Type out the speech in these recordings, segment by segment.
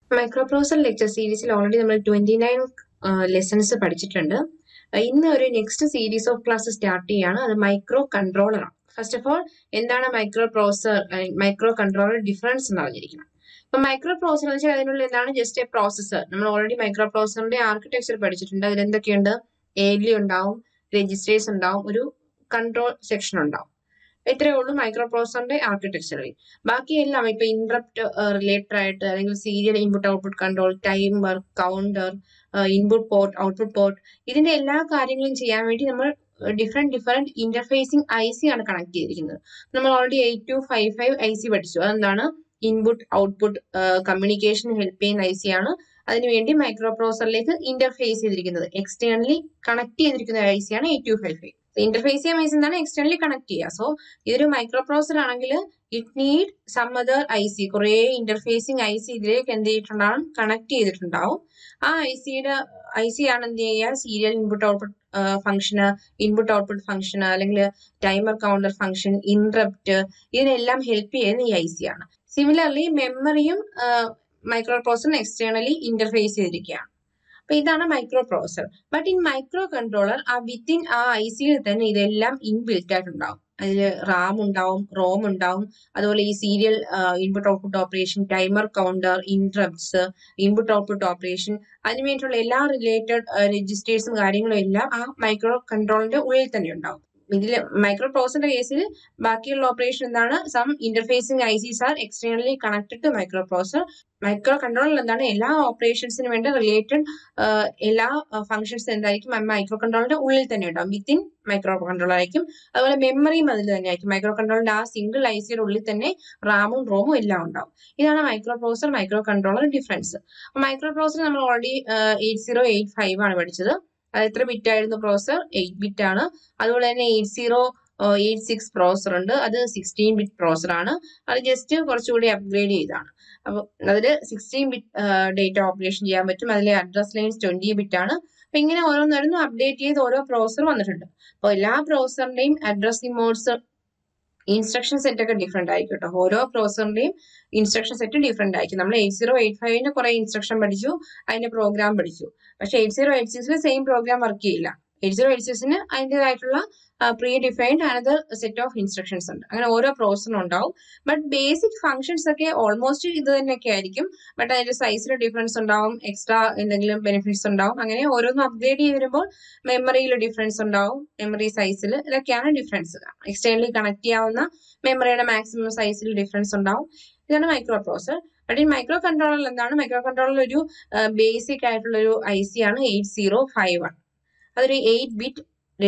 Micro microprocessor lecture സീരീസിൽ already നമ്മൾ twenty nine lessons പഠിച്ചിട്ടുണ്ട് അഹ് ഇന്ന് ഒരു next series of class start ചെയ്യാണ് അത് മൈക്രോ കൺട്രോളർ ആണ് ഫസ്റ്റ് ഓഫ് ഓൾ എന്താണ് microprocessor microcontroller difference എന്ന് അറിഞ്ഞിരിക്കണം ഇപ്പൊ മൈക്രോ പ്രോസർ എന്ന് വെച്ചാൽ അതിനുള്ളിൽ എന്താണ് ജസ്റ്റ് എ പ്രോസസ്സർ നമ്മൾ ഓൾറെഡി മൈക്രോ പ്രോസറിന്റെ ആർക്കിടെക്ചർ പഠിച്ചിട്ടുണ്ട് അതിൽ എന്തൊക്കെയുണ്ട് എലി ഉണ്ടാവും രജിസ്റ്റേഴ്സ് ഉണ്ടാവും ഒരു കൺട്രോൾ സെക്ഷൻ ഉണ്ടാവും ഇത്രയേ ഉള്ളൂ മൈക്രോ പ്രോസറിന്റെ ആർക്കിടെക്ചറിൽ ബാക്കിയെല്ലാം ഇപ്പൊ ഇന്ററപ്റ്റ് റിലേറ്റഡ് ആയിട്ട് അല്ലെങ്കിൽ serial input output control timer counter input port output port ഇതിന്റെ എല്ലാ കാര്യങ്ങളും ചെയ്യാൻ വേണ്ടി നമ്മൾ different different interfacing I C ആണ് കണക്ട് ചെയ്തിരിക്കുന്നത് നമ്മൾ already eight two five five I C പഠിച്ചു അതെന്താണ് ഇൻപുട്ട് ഔട്ട്പുട്ട് കമ്മ്യൂണിക്കേഷൻ ഹെൽപ്പ് ചെയ്യുന്ന ഐ സി ആണ് അതിനുവേണ്ടി മൈക്രോ പ്രോസറിലേക്ക് ഇന്റർഫേസ് ചെയ്തിരിക്കുന്നത് എക്സ്റ്റേണലി കണക്ട് ചെയ്തിരിക്കുന്ന ഐ സി ആണ് eight two five five interface ചെയ്യാൻ മീൻസ് എന്താണ് എക്സ്റ്റേണലി കണക്ട് ചെയ്യുക സോ ഇതൊരു മൈക്രോ പ്രോസർ ആണെങ്കിൽ it need some other I C കുറെ ഇന്റർഫേസിങ് ഐ സി ഇതിലേക്ക് എന്ത് ചെയ്തിട്ടുണ്ടാവും കണക്ട് ചെയ്തിട്ടുണ്ടാവും ആ ഐ സിയുടെ ഐ സി ആണ് എന്ത് ചെയ്യുക സീരിയൽ ഇൻപുട്ട് ഔട്ട്പുട്ട് ഫംഗ്ഷന് ഇൻപുട്ട് ഔട്ട്പുട്ട് ഫംഗ്ഷന് അല്ലെങ്കിൽ ടൈമർ കൗണ്ടർ ഫംഗ്ഷൻ ഇന്ററപ്റ്റ് ഇതിനെല്ലാം ഹെൽപ്പ് ചെയ്യുന്ന ഈ ഐ സി ആണ് സിമിലർലി മെമ്മറിയും മൈക്രോ പ്രോസറിന് എക്സ്റ്റേണലി ഇന്റർഫേസ് ചെയ്തിരിക്കുകയാണ് അപ്പൊ ഇതാണ് microprocessor but in microcontroller ആ വിത്തിൻ ആ ഐ സിയിൽ തന്നെ ഇതെല്ലാം ഇൻബിൽറ്റ് ആയിട്ടുണ്ടാവും അതിൽ റാം ഉണ്ടാവും റോം ഉണ്ടാവും അതുപോലെ ഈ serial input output operation timer counter interrupts input output operation അതിന് വേണ്ടിയിട്ടുള്ള എല്ലാ റിലേറ്റഡ് രജിസ്റ്റേഴ്സും കാര്യങ്ങളും എല്ലാം ആ മൈക്രോ കൺട്രോളിന്റെ ഉള്ളിൽ തന്നെ ഉണ്ടാവും ഇതിൽ മൈക്രോ പ്രോസറിന്റെ കേസിൽ ബാക്കിയുള്ള ഓപ്പറേഷൻ എന്താണ് some interfacing I Cs are externally connected to microprocessor മൈക്രോ കൺട്രോളറിൽ എന്താണ് എല്ലാ ഓപ്പറേഷൻസിന് വേണ്ട റിലേറ്റഡ് എല്ലാ ഫംഗ്ഷൻസ് എന്തായിരിക്കും മൈക്രോ കൺട്രോളിന്റെ ഉള്ളിൽ തന്നെ ഉണ്ടാവും വിത്തിൻ മൈക്രോ കൺട്രോളർ ആയിരിക്കും അതുപോലെ മെമ്മറിയും അതിൽ തന്നെ ആയിരിക്കും മൈക്രോ കൺട്രോളിന്റെ ആ സിംഗിൾ ഐ സിയുടെ ഉള്ളിൽ തന്നെ റാമും റോമും എല്ലാം ഉണ്ടാവും ഇതാണ് microprocessor microcontroller difference microprocessor നമ്മൾ already eight zero eight five ആണ് പഠിച്ചത് അത് എത്ര ബിറ്റ് ആയിരുന്നു പ്രോസർ എയ്റ്റ് ബിറ്റ് ആണ് അതുപോലെ തന്നെ eight zero eight six processor ഉണ്ട് അത് സിക്സ്റ്റീൻ ബിറ്റ് പ്രോസർ ആണ് അത് ജസ്റ്റ് കുറച്ചുകൂടി അപ്ഗ്രേഡ് ചെയ്താണ് അപ്പോൾ അതിൽ സിക്സ്റ്റീൻ ബിറ്റ് ഡേറ്റ ഓപ്പറേഷൻ ചെയ്യാൻ പറ്റും അതിലെ അഡ്രസ് ലൈൻസ് ട്വന്റി ബിറ്റ് ആണ് അപ്പൊ ഇങ്ങനെ ഓരോന്നോരോന്നും അപ്ഡേറ്റ് ചെയ്ത് ഓരോ പ്രോസർ വന്നിട്ടുണ്ട് അപ്പോൾ എല്ലാ പ്രോസറിന്റെയും അഡ്രസ് മോഡ്സ് ഇൻസ്ട്രക്ഷൻ സെറ്റ് ഒക്കെ ഡിഫറെന്റ് ആയിരിക്കും കേട്ടോ ഓരോ പ്രോസറിന്റെയും ഇൻസ്ട്രക്ഷൻ സെറ്റ് ഡിഫറെന്റ് ആയിരിക്കും നമ്മൾ എയ്റ്റ് സീറോ എയ്റ്റ് ഫൈവിന് കുറെ ഇൻസ്ട്രക്ഷൻ പഠിച്ചു അതിന്റെ പ്രോഗ്രാം പഠിച്ചു പക്ഷെ എയ്റ്റ് സീറോ എയ്റ്റ് സിക്സിൽ സെയിം പ്രോഗ്രാം വർക്ക് ചെയ്യില്ല എയ്റ്റ് സീറോ എയ്റ്റ് സിക്സിന് അതിൻ്റെതായിട്ടുള്ള predefined another set of instructions ഉണ്ട് അങ്ങനെ ഓരോ പ്രോസറിനും ഉണ്ടാവും ബട്ട് ബേസിക് ഫംഗ്ഷൻസ് ഒക്കെ ഓൾമോസ്റ്റ് ഇത് തന്നെയൊക്കെ ആയിരിക്കും ബട്ട് അതിന്റെ സൈസിൽ ഡിഫറൻസ് ഉണ്ടാവും എക്സ്ട്രാ എന്തെങ്കിലും ബെനിഫിറ്റ്സ് ഉണ്ടാവും അങ്ങനെ ഓരോന്നും അപ്ഗ്രേഡ് ചെയ്ത് വരുമ്പോൾ മെമ്മറിയിൽ ഡിഫറൻസ് ഉണ്ടാവും മെമ്മറി സൈസിൽ ഇതൊക്കെയാണ് ഡിഫറൻസ് എക്സ്റ്റേണലി കണക്ട് ചെയ്യാവുന്ന മെമ്മറിയുടെ മാക്സിമം സൈസിൽ ഡിഫറൻസ് ഉണ്ടാവും ഇതാണ് മൈക്രോ പ്രോസർ ബട്ട് ഈ മൈക്രോ കൺട്രോളറിൽ എന്താണ് മൈക്രോ കൺട്രോളറിൽ ഒരു ബേസിക് ആയിട്ടുള്ള ഒരു ഐ സി ആണ് എയ്റ്റ് സീറോ ഫൈവ് വൺ അതൊരു എയ്റ്റ് ബിറ്റ്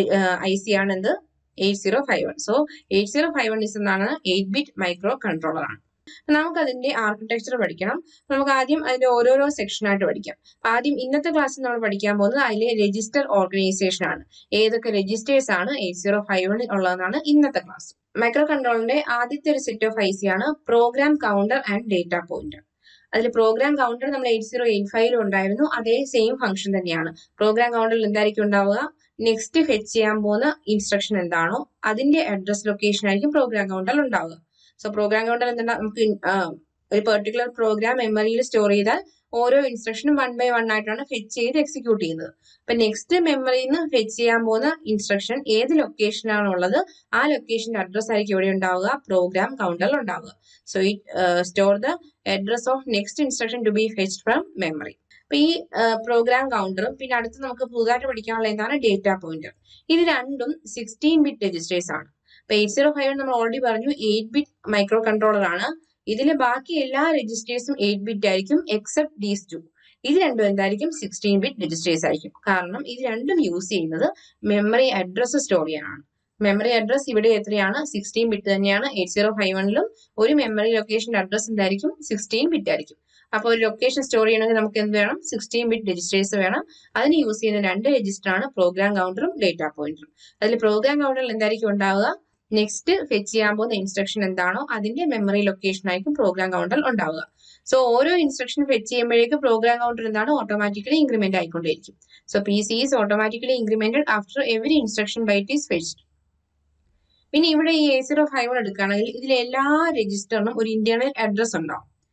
ഐ സി ആണ് എന്ത് eight zero five one so eight zero five one is എന്നാണ് എയ്റ്റ് ബിറ്റ് മൈക്രോ കൺട്രോളർ ആണ് നമുക്ക് അതിന്റെ ആർക്കിടെക്ചർ പഠിക്കണം നമുക്ക് ആദ്യം അതിന്റെ ഓരോരോ സെക്ഷൻ ആയിട്ട് പഠിക്കാം ആദ്യം ഇന്നത്തെ ക്ലാസ്സിൽ നമ്മൾ പഠിക്കാൻ പോകുന്നത് അതിലെ രജിസ്റ്റർ ഓർഗനൈസേഷൻ ആണ് ഏതൊക്കെ രജിസ്റ്റേഴ്സ് ആണ് എയ്റ്റ് സീറോ ഫൈവ് വണ്ണിൽ ഉള്ളതെന്നാണ് ഇന്നത്തെ ക്ലാസ് മൈക്രോ കൺട്രോളിന്റെ ആദ്യത്തെ ഒരു സെറ്റ് ഓഫ് ഐ സി ആണ് program counter and data pointer അതിൽ പ്രോഗ്രാം കൗണ്ടർ നമ്മൾ എയ്റ്റ് സീറോ എയ്റ്റ് ഫൈവിലും ഉണ്ടായിരുന്നു അതേ സെയിം ഫംഗ്ഷൻ തന്നെയാണ് പ്രോഗ്രാം കൗണ്ടറിൽ എന്തായിരിക്കും ഉണ്ടാവുക നെക്സ്റ്റ് ഫെച്ച് ചെയ്യാൻ പോകുന്ന ഇൻസ്ട്രക്ഷൻ എന്താണോ അതിന്റെ അഡ്രസ് ലൊക്കേഷൻ ആയിരിക്കും പ്രോഗ്രാം കൗണ്ടറിൽ ഉണ്ടാവുക സോ പ്രോഗ്രാം കൗണ്ടർ എന്താ നമുക്ക് ഒരു പെർട്ടിക്കുലർ പ്രോഗ്രാം മെമ്മറിയിൽ സ്റ്റോർ ചെയ്താൽ ഓരോ ഇൻസ്ട്രക്ഷനും വൺ ബൈ വൺ ആയിട്ടാണ് ഫെച്ച് ചെയ്ത് എക്സിക്യൂട്ട് ചെയ്യുന്നത് അപ്പൊ നെക്സ്റ്റ് മെമ്മറിയിൽ നിന്ന് ഫെച്ച് ചെയ്യാൻ പോകുന്ന ഇൻസ്ട്രക്ഷൻ ഏത് ലൊക്കേഷനാണ് ഉള്ളത് ആ ലൊക്കേഷന്റെ അഡ്രസ് ആയിരിക്കും ഇവിടെ ഉണ്ടാവുക പ്രോഗ്രാം കൗണ്ടറിൽ ഉണ്ടാവുക so it store the address of next instruction to be fetched from memory അപ്പൊ ഈ പ്രോഗ്രാം കൗണ്ടറും പിന്നെ അടുത്ത് നമുക്ക് പുതുതായിട്ട് പഠിക്കാനുള്ള എന്താണ് ഡേറ്റ പോയിന്റർ ഇത് രണ്ടും സിക്സ്റ്റീൻ ബിറ്റ് രജിസ്റ്റേഴ്സ് ആണ് അപ്പൊ എയ്റ്റ് സീറോ ഫൈവ് നമ്മൾ ഓൾറെഡി പറഞ്ഞു എയ്റ്റ് ബിറ്റ് മൈക്രോ കൺട്രോളർ ആണ് ഇതിലെ ബാക്കി എല്ലാ രജിസ്റ്റേഴ്സും എയ്റ്റ് ബിറ്റ് ആയിരിക്കും എക്സെപ്റ്റ് ദീസ് ടു ഇത് രണ്ടും എന്തായിരിക്കും സിക്സ്റ്റീൻ ബിറ്റ് രജിസ്റ്റേഴ്സ് ആയിരിക്കും കാരണം ഇത് രണ്ടും യൂസ് ചെയ്യുന്നത് മെമ്മറി അഡ്രസ് സ്റ്റോർ ചെയ്യാനാണ് മെമ്മറി അഡ്രസ് ഇവിടെ എത്രയാണ് സിക്സ്റ്റീൻ ബിറ്റ് തന്നെയാണ് എയ്റ്റ് സീറോ ഫൈവ് വണ്ണിലും ഒരു മെമ്മറി ലൊക്കേഷന്റെ അഡ്രസ് എന്തായിരിക്കും സിക്സ്റ്റീൻ ബിറ്റ് ആയിരിക്കും അപ്പോൾ ഒരു ലൊക്കേഷൻ സ്റ്റോർ ചെയ്യണമെങ്കിൽ നമുക്ക് എന്ത് വേണം സിക്സ്റ്റീൻ ബിറ്റ് രജിസ്റ്റേഴ്സ് വേണം അതിന് യൂസ് ചെയ്യുന്ന രണ്ട് രജിസ്റ്റർ ആണ് പ്രോഗ്രാം കൗണ്ടറും ഡേറ്റ പോയിന്ററും അതിൽ പ്രോഗ്രാം കൗണ്ടറിൽ എന്തായിരിക്കും ഉണ്ടാവുക നെക്സ്റ്റ് ഫെച്ച് ചെയ്യാൻ പോകുന്ന ഇൻസ്ട്രക്ഷൻ എന്താണോ അതിന്റെ മെമ്മറി ലൊക്കേഷൻ ആയിരിക്കും പ്രോഗ്രാം കൗണ്ടറിൽ ഉണ്ടാവുക സോ ഓരോ ഇൻസ്ട്രക്ഷൻ ഫെച്ച് ചെയ്യുമ്പോഴേക്ക് പ്രോഗ്രാം കൗണ്ടർ എന്താണ് ഓട്ടോമാറ്റിക്കലി ഇൻക്രിമെന്റ് ആയിക്കൊണ്ടിരിക്കും so P C is automatically incremented after every instruction byte is fetched പിന്നെ ഇവിടെ ഈ എ സീറോ ഫൈവ് എടുക്കുകയാണെങ്കിൽ ഇതിലെ എല്ലാ രജിസ്റ്ററിനും ഒരു ഇന്റേണൽ അഡ്രസ് ഉണ്ടാവും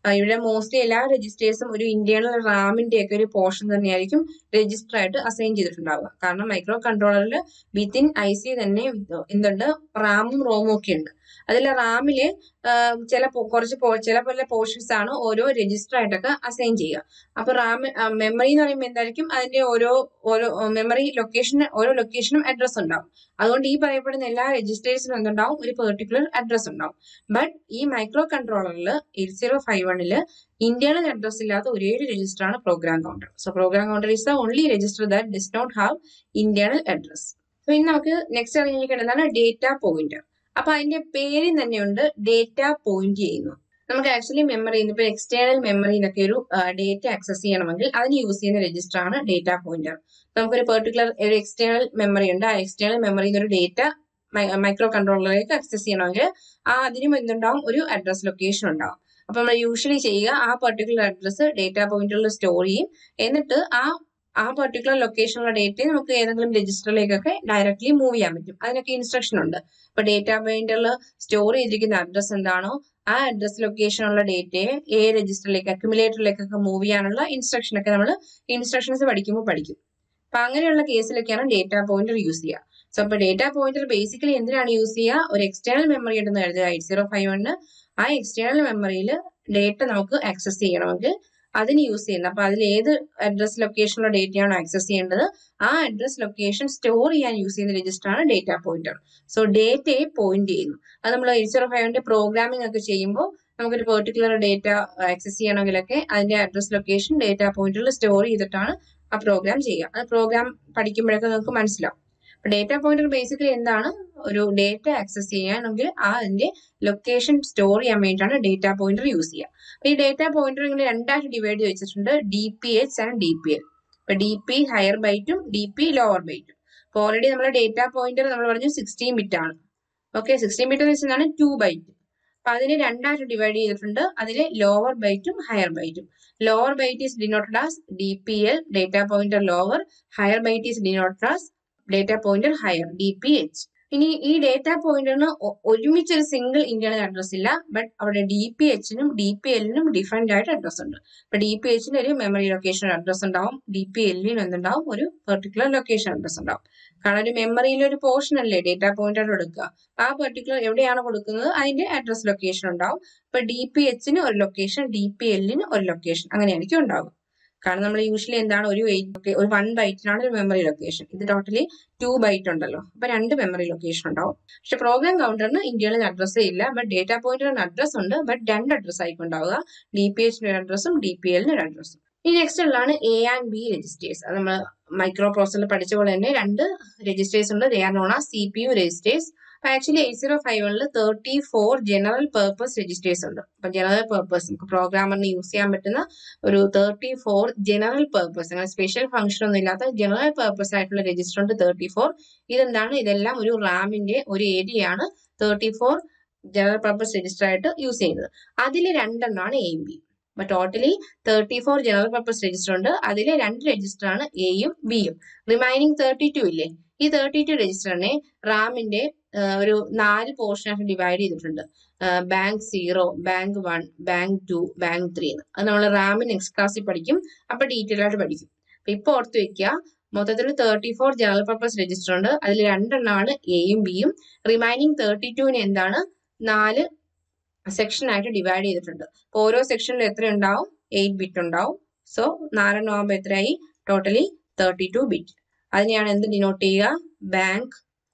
ഇവിടെ മോസ്റ്റ്ലി എല്ലാ രജിസ്റ്റേഴ്സും ഒരു ഇന്റേണൽ റാമിന്റെ ഒക്കെ ഒരു പോർഷൻ തന്നെയായിരിക്കും രജിസ്റ്റർ ആയിട്ട് അസൈൻ ചെയ്തിട്ടുണ്ടാവുക കാരണം മൈക്രോ കൺട്രോളറിൽ വിത്തിൻ ഐ സി തന്നെ എന്തുണ്ട് റാമും റോമും ഒക്കെ ഉണ്ട് അതിൽ റാമില് ചില പോ- കുറച്ച് പോ- ചില പല പോർഷൻസ് ആണ് ഓരോ രജിസ്റ്റർ ആയിട്ടൊക്കെ അസൈൻ ചെയ്യുക അപ്പൊ റാം മെമ്മറി എന്ന് പറയുമ്പോൾ എന്തായിരിക്കും അതിന്റെ ഓരോ ഓരോ മെമ്മറി ലൊക്കേഷൻ ഓരോ ലൊക്കേഷനും അഡ്രസ് ഉണ്ടാവും അതുകൊണ്ട് ഈ പറയപ്പെടുന്ന എല്ലാ രജിസ്റ്റേഴ്സിനും എന്തുണ്ടാവും ഒരു പെർട്ടിക്കുലർ അഡ്രസ് ഉണ്ടാവും ബട്ട് ഈ മൈക്രോ കൺട്രോളറിൽ എയ്റ്റ് സീറോ ഫൈവ് വണ്ണില് ഇന്റേണൽ അഡ്രസ് ഇല്ലാത്ത ഒരേ ഒരു രജിസ്റ്റർ ആണ് program counter so program counter is the only register that does not have internal address so ഇനി നമുക്ക് നെക്സ്റ്റ് അറിഞ്ഞിരിക്കേണ്ടതാണ് ഡേറ്റ പോയിന്റർ അപ്പൊ അതിന്റെ പേരിൽ തന്നെയുണ്ട് ഡേറ്റ പോയിന്റ് ചെയ്യുന്നു നമുക്ക് ആക്ച്വലി മെമ്മറി ഇപ്പൊ എക്സ്റ്റേണൽ മെമ്മറിയിലൊക്കെ ഒരു ഡേറ്റ ആക്സസ് ചെയ്യണമെങ്കിൽ അതിന് യൂസ് ചെയ്യുന്ന രജിസ്റ്റർ ആണ് ഡേറ്റ പോയിന്റർ നമുക്കൊരു പെർട്ടിക്കുലർ ഒരു എക്സ്റ്റേണൽ മെമ്മറി ഉണ്ട് ആ എക്സ്റ്റേണൽ മെമ്മറിയിൽ നിന്ന് ഒരു ഡേറ്റ മൈക്രോ കൺട്രോളറിലേക്ക് ആക്സസ് ചെയ്യണമെങ്കിൽ ആ അതിനും എന്തുണ്ടാവും ഒരു അഡ്രസ് ലൊക്കേഷൻ ഉണ്ടാവും അപ്പൊ നമ്മൾ യൂഷ്വലി ചെയ്യുക ആ പെർട്ടിക്കുലർ അഡ്രസ് ഡേറ്റ പോയിന്റിൽ സ്റ്റോർ ചെയ്യും എന്നിട്ട് ആ ആ പെർട്ടിക്കുലർ ലൊക്കേഷനുള്ള ഡേറ്റയെ നമുക്ക് ഏതെങ്കിലും രജിസ്റ്ററിലേക്കൊക്കെ ഡയറക്ട്ലി മൂവ് ചെയ്യാൻ പറ്റും അതിനൊക്കെ ഇൻസ്ട്രക്ഷൻ ഉണ്ട് ഇപ്പൊ ഡേറ്റ പോയിന്റിൽ സ്റ്റോർ ചെയ്തിരിക്കുന്ന അഡ്രസ് എന്താണോ ആ അഡ്രസ് ലൊക്കേഷനുള്ള ഡേറ്റയെ ഏ രജിസ്റ്ററിലേക്ക് അക്യുമുലേറ്ററിലേക്കൊക്കെ മൂവ് ചെയ്യാനുള്ള ഇൻസ്ട്രക്ഷൻ ഒക്കെ നമ്മൾ ഇൻസ്ട്രക്ഷൻസ് പഠിക്കുമ്പോൾ പഠിക്കും അപ്പൊ അങ്ങനെയുള്ള കേസിലൊക്കെയാണ് ഡേറ്റ പോയിന്റർ യൂസ് ചെയ്യുക സോ അപ്പൊ ഡേറ്റ പോയിന്റർ ബേസിക്കലി എന്തിനാണ് യൂസ് ചെയ്യുക ഒരു എക്സ്റ്റേണൽ മെമ്മറി ഉണ്ടെന്ന് കരുതുക എയ്റ്റ് സീറോ ഫൈവ് വണ്ണ് ആ എക്സ്റ്റേണൽ മെമ്മറിയിൽ ഡേറ്റ നമുക്ക് ആക്സസ് ചെയ്യണമെങ്കിൽ അതിന് യൂസ് ചെയ്യുന്നത് അപ്പൊ അതിൽ ഏത് അഡ്രസ് ലൊക്കേഷനുള്ള ഡേറ്റയാണോ ആക്സസ് ചെയ്യേണ്ടത് ആ അഡ്രസ് ലൊക്കേഷൻ സ്റ്റോർ ചെയ്യാൻ യൂസ് ചെയ്യുന്ന രജിസ്റ്റർ ആണ് ഡേറ്റ പോയിന്റർ സോ ഡേറ്റയെ പോയിന്റ് ചെയ്യുന്നു അത് നമ്മൾ എയ്റ്റ് സീറോ ഫൈവിന്റെ പ്രോഗ്രാമിംഗ് ഒക്കെ ചെയ്യുമ്പോൾ നമുക്കൊരു പെർട്ടിക്കുലർ ഡേറ്റ ആക്സസ് ചെയ്യണമെങ്കിലൊക്കെ അതിന്റെ അഡ്രസ് ലൊക്കേഷൻ ഡേറ്റ പോയിന്റിൽ സ്റ്റോർ ചെയ്തിട്ടാണ് ആ പ്രോഗ്രാം ചെയ്യുക അത് പ്രോഗ്രാം പഠിക്കുമ്പോഴൊക്കെ നമുക്ക് മനസ്സിലാവും ഡേറ്റ പോയിന്റർ ബേസിക്കലി എന്താണ് ഒരു ഡേറ്റ ആക്സസ് ചെയ്യാനെങ്കിൽ ആ അതിന്റെ ലൊക്കേഷൻ സ്റ്റോർ ചെയ്യാൻ വേണ്ടിയിട്ടാണ് ഡേറ്റ പോയിന്റർ യൂസ് ചെയ്യുക അപ്പൊ ഈ ഡേറ്റ പോയിന്റർ ഇങ്ങനെ രണ്ടായിട്ട് ഡിവൈഡ് ചെയ്ത് വെച്ചിട്ടുണ്ട് D P H and D P L ഇപ്പൊ ഡി പി ഹയർ ബൈറ്റും ഡി പി ലോവർ ബൈറ്റും അപ്പൊ ഓൾറെഡി നമ്മുടെ ഡേറ്റ പോയിന്റർ നമ്മൾ പറഞ്ഞു സിക്സ്റ്റീൻ ബിറ്റ് ആണ് ഓക്കെ സിക്സ്റ്റീൻ ബിറ്റ് എന്ന് വെച്ചാൽ ടു ബൈറ്റ് അപ്പൊ അതിനെ രണ്ടായിട്ട് ഡിവൈഡ് ചെയ്തിട്ടുണ്ട് അതിൽ ലോവർ ബൈറ്റും ഹയർ ബൈറ്റും lower byte is denoted as D P L data pointer lower higher byte is denoted as data pointer higher D P H ഇനി ഈ ഡേറ്റ പോയിന്ററിന് ഒരുമിച്ച് ഒരു സിംഗിൾ ഇന്റേണൽ അഡ്രസ് ഇല്ല ബട്ട് അവിടെ ഡി പി എച്ചിനും ഡി പി എല്ലിനും different ആയിട്ട് അഡ്രസ് ഉണ്ട് ഇപ്പൊ ഡി പി എച്ചിന് ഒരു മെമ്മറി ലൊക്കേഷൻ അഡ്രസ് ഉണ്ടാവും ഡി പി എല്ലിന് എന്തുണ്ടാവും ഒരു പെർട്ടിക്കുലർ ലൊക്കേഷൻ അഡ്രസ് ഉണ്ടാവും കാരണം ഒരു മെമ്മറിയിലെ ഒരു പോർഷൻ അല്ലേ ഡേറ്റ പോയിന്റർ എടുക്കുക ആ പെർട്ടിക്കുലർ എവിടെയാണ് കൊടുക്കുന്നത് അതിന്റെ അഡ്രസ് ലൊക്കേഷൻ ഉണ്ടാവും ഇപ്പൊ ഡി പി എച്ചിന് ഒരു ലൊക്കേഷൻ ഡി പി എല്ലിന് ഒരു ലൊക്കേഷൻ അങ്ങനെയായിരിക്കും ഉണ്ടാവുക കാരണം നമ്മൾ യൂഷ്വലി എന്താണ് ഒരു എയ്റ്റ് ഒരു വൺ ബൈറ്റിനാണ് ഒരു മെമ്മറി ലൊക്കേഷൻ ഇത് ടോട്ടലി ടു ബൈറ്റ് ഉണ്ടല്ലോ അപ്പൊ രണ്ട് മെമ്മറി ലൊക്കേഷൻ ഉണ്ടാവും പക്ഷെ പ്രോഗ്രാം കൗണ്ടറിന് ഇന്ത്യയിൽ അഡ്രസ്സേ ഇല്ല ബട്ട് ഡേറ്റ പോയിന്റിന് അഡ്രസ് ഉണ്ട് ബട്ട് രണ്ട് അഡ്രസ് ആയിരിക്കും ഉണ്ടാവുക ഡി പി എച്ചിന് ഒരു അഡ്രസ്സും ഡി പി എല്ലിന് ഒരു അഡ്രസ്സും ഈ നെക്സ്റ്റ് ഉള്ളതാണ് എ ആൻഡ് ബി രജിസ്റ്റേഴ്സ് അത് നമ്മൾ മൈക്രോ പ്രോസറിൽ പഠിച്ച പോലെ തന്നെ രണ്ട് രജിസ്റ്റേഴ്സ് ഉണ്ട് they are known as C P U registers അപ്പൊ ആക്ച്വലി എയ്റ്റ് സീറോ ഫൈവ് വണ്ണിൽ thirty four general purpose registers ഉണ്ട് അപ്പൊ ജനറൽ പർപ്പസ് നമുക്ക് പ്രോഗ്രാമറിന് യൂസ് ചെയ്യാൻ പറ്റുന്ന ഒരു തേർട്ടി ഫോർ ജനറൽ പർപ്പസ് അങ്ങനെ സ്പെഷ്യൽ ഫംഗ്ഷൻ ഒന്നും ഇല്ലാത്ത ജനറൽ പർപ്പസ് ആയിട്ടുള്ള രജിസ്റ്റർ ഉണ്ട് തേർട്ടി ഫോർ ഇതെന്താണ് ഇതെല്ലാം ഒരു റാമിന്റെ ഒരു ഏരിയയാണ് thirty four general purpose register ആയിട്ട് യൂസ് ചെയ്യുന്നത് അതിൽ രണ്ടെണ്ണമാണ് എയും ബി അപ്പൊ totally thirty four general purpose register ഉണ്ട് അതിൽ രണ്ട് രജിസ്റ്റർ ആണ് എയും ബിയും റിമൈനിങ് തേർട്ടി ടു ഇല്ലേ ഈ തേർട്ടി ടു രജിസ്റ്ററിനെ റാമിന്റെ ഒരു നാല് പോർഷനായിട്ട് ഡിവൈഡ് ചെയ്തിട്ടുണ്ട് bank zero bank one bank two bank three എന്ന് അത് നമ്മൾ റാമിന് നെക്സ്റ്റ് ക്ലാസ്സിൽ പഠിക്കും അപ്പൊ ഡീറ്റെയിൽ ആയിട്ട് പഠിക്കും അപ്പൊ ഇപ്പൊ ഓർത്ത് വെക്കുക മൊത്തത്തിൽ thirty four general purpose register ഉണ്ട് അതിൽ രണ്ടെണ്ണമാണ് എയും ബിയും റിമൈനിങ് തേർട്ടി ടുവിന് എന്താണ് നാല് സെക്ഷൻ ആയിട്ട് ഡിവൈഡ് ചെയ്തിട്ടുണ്ട് അപ്പൊ ഓരോ സെക്ഷനിലും എത്ര ഉണ്ടാവും എയ്റ്റ് ബിറ്റ് ഉണ്ടാവും സോ നാലെണ്ണം ആകുമ്പോൾ എത്രയായി ടോട്ടലി തേർട്ടി ടു ബിറ്റ് അതിനെയാണ് എന്ത് ഡിനോട്ട് ചെയ്യുക bank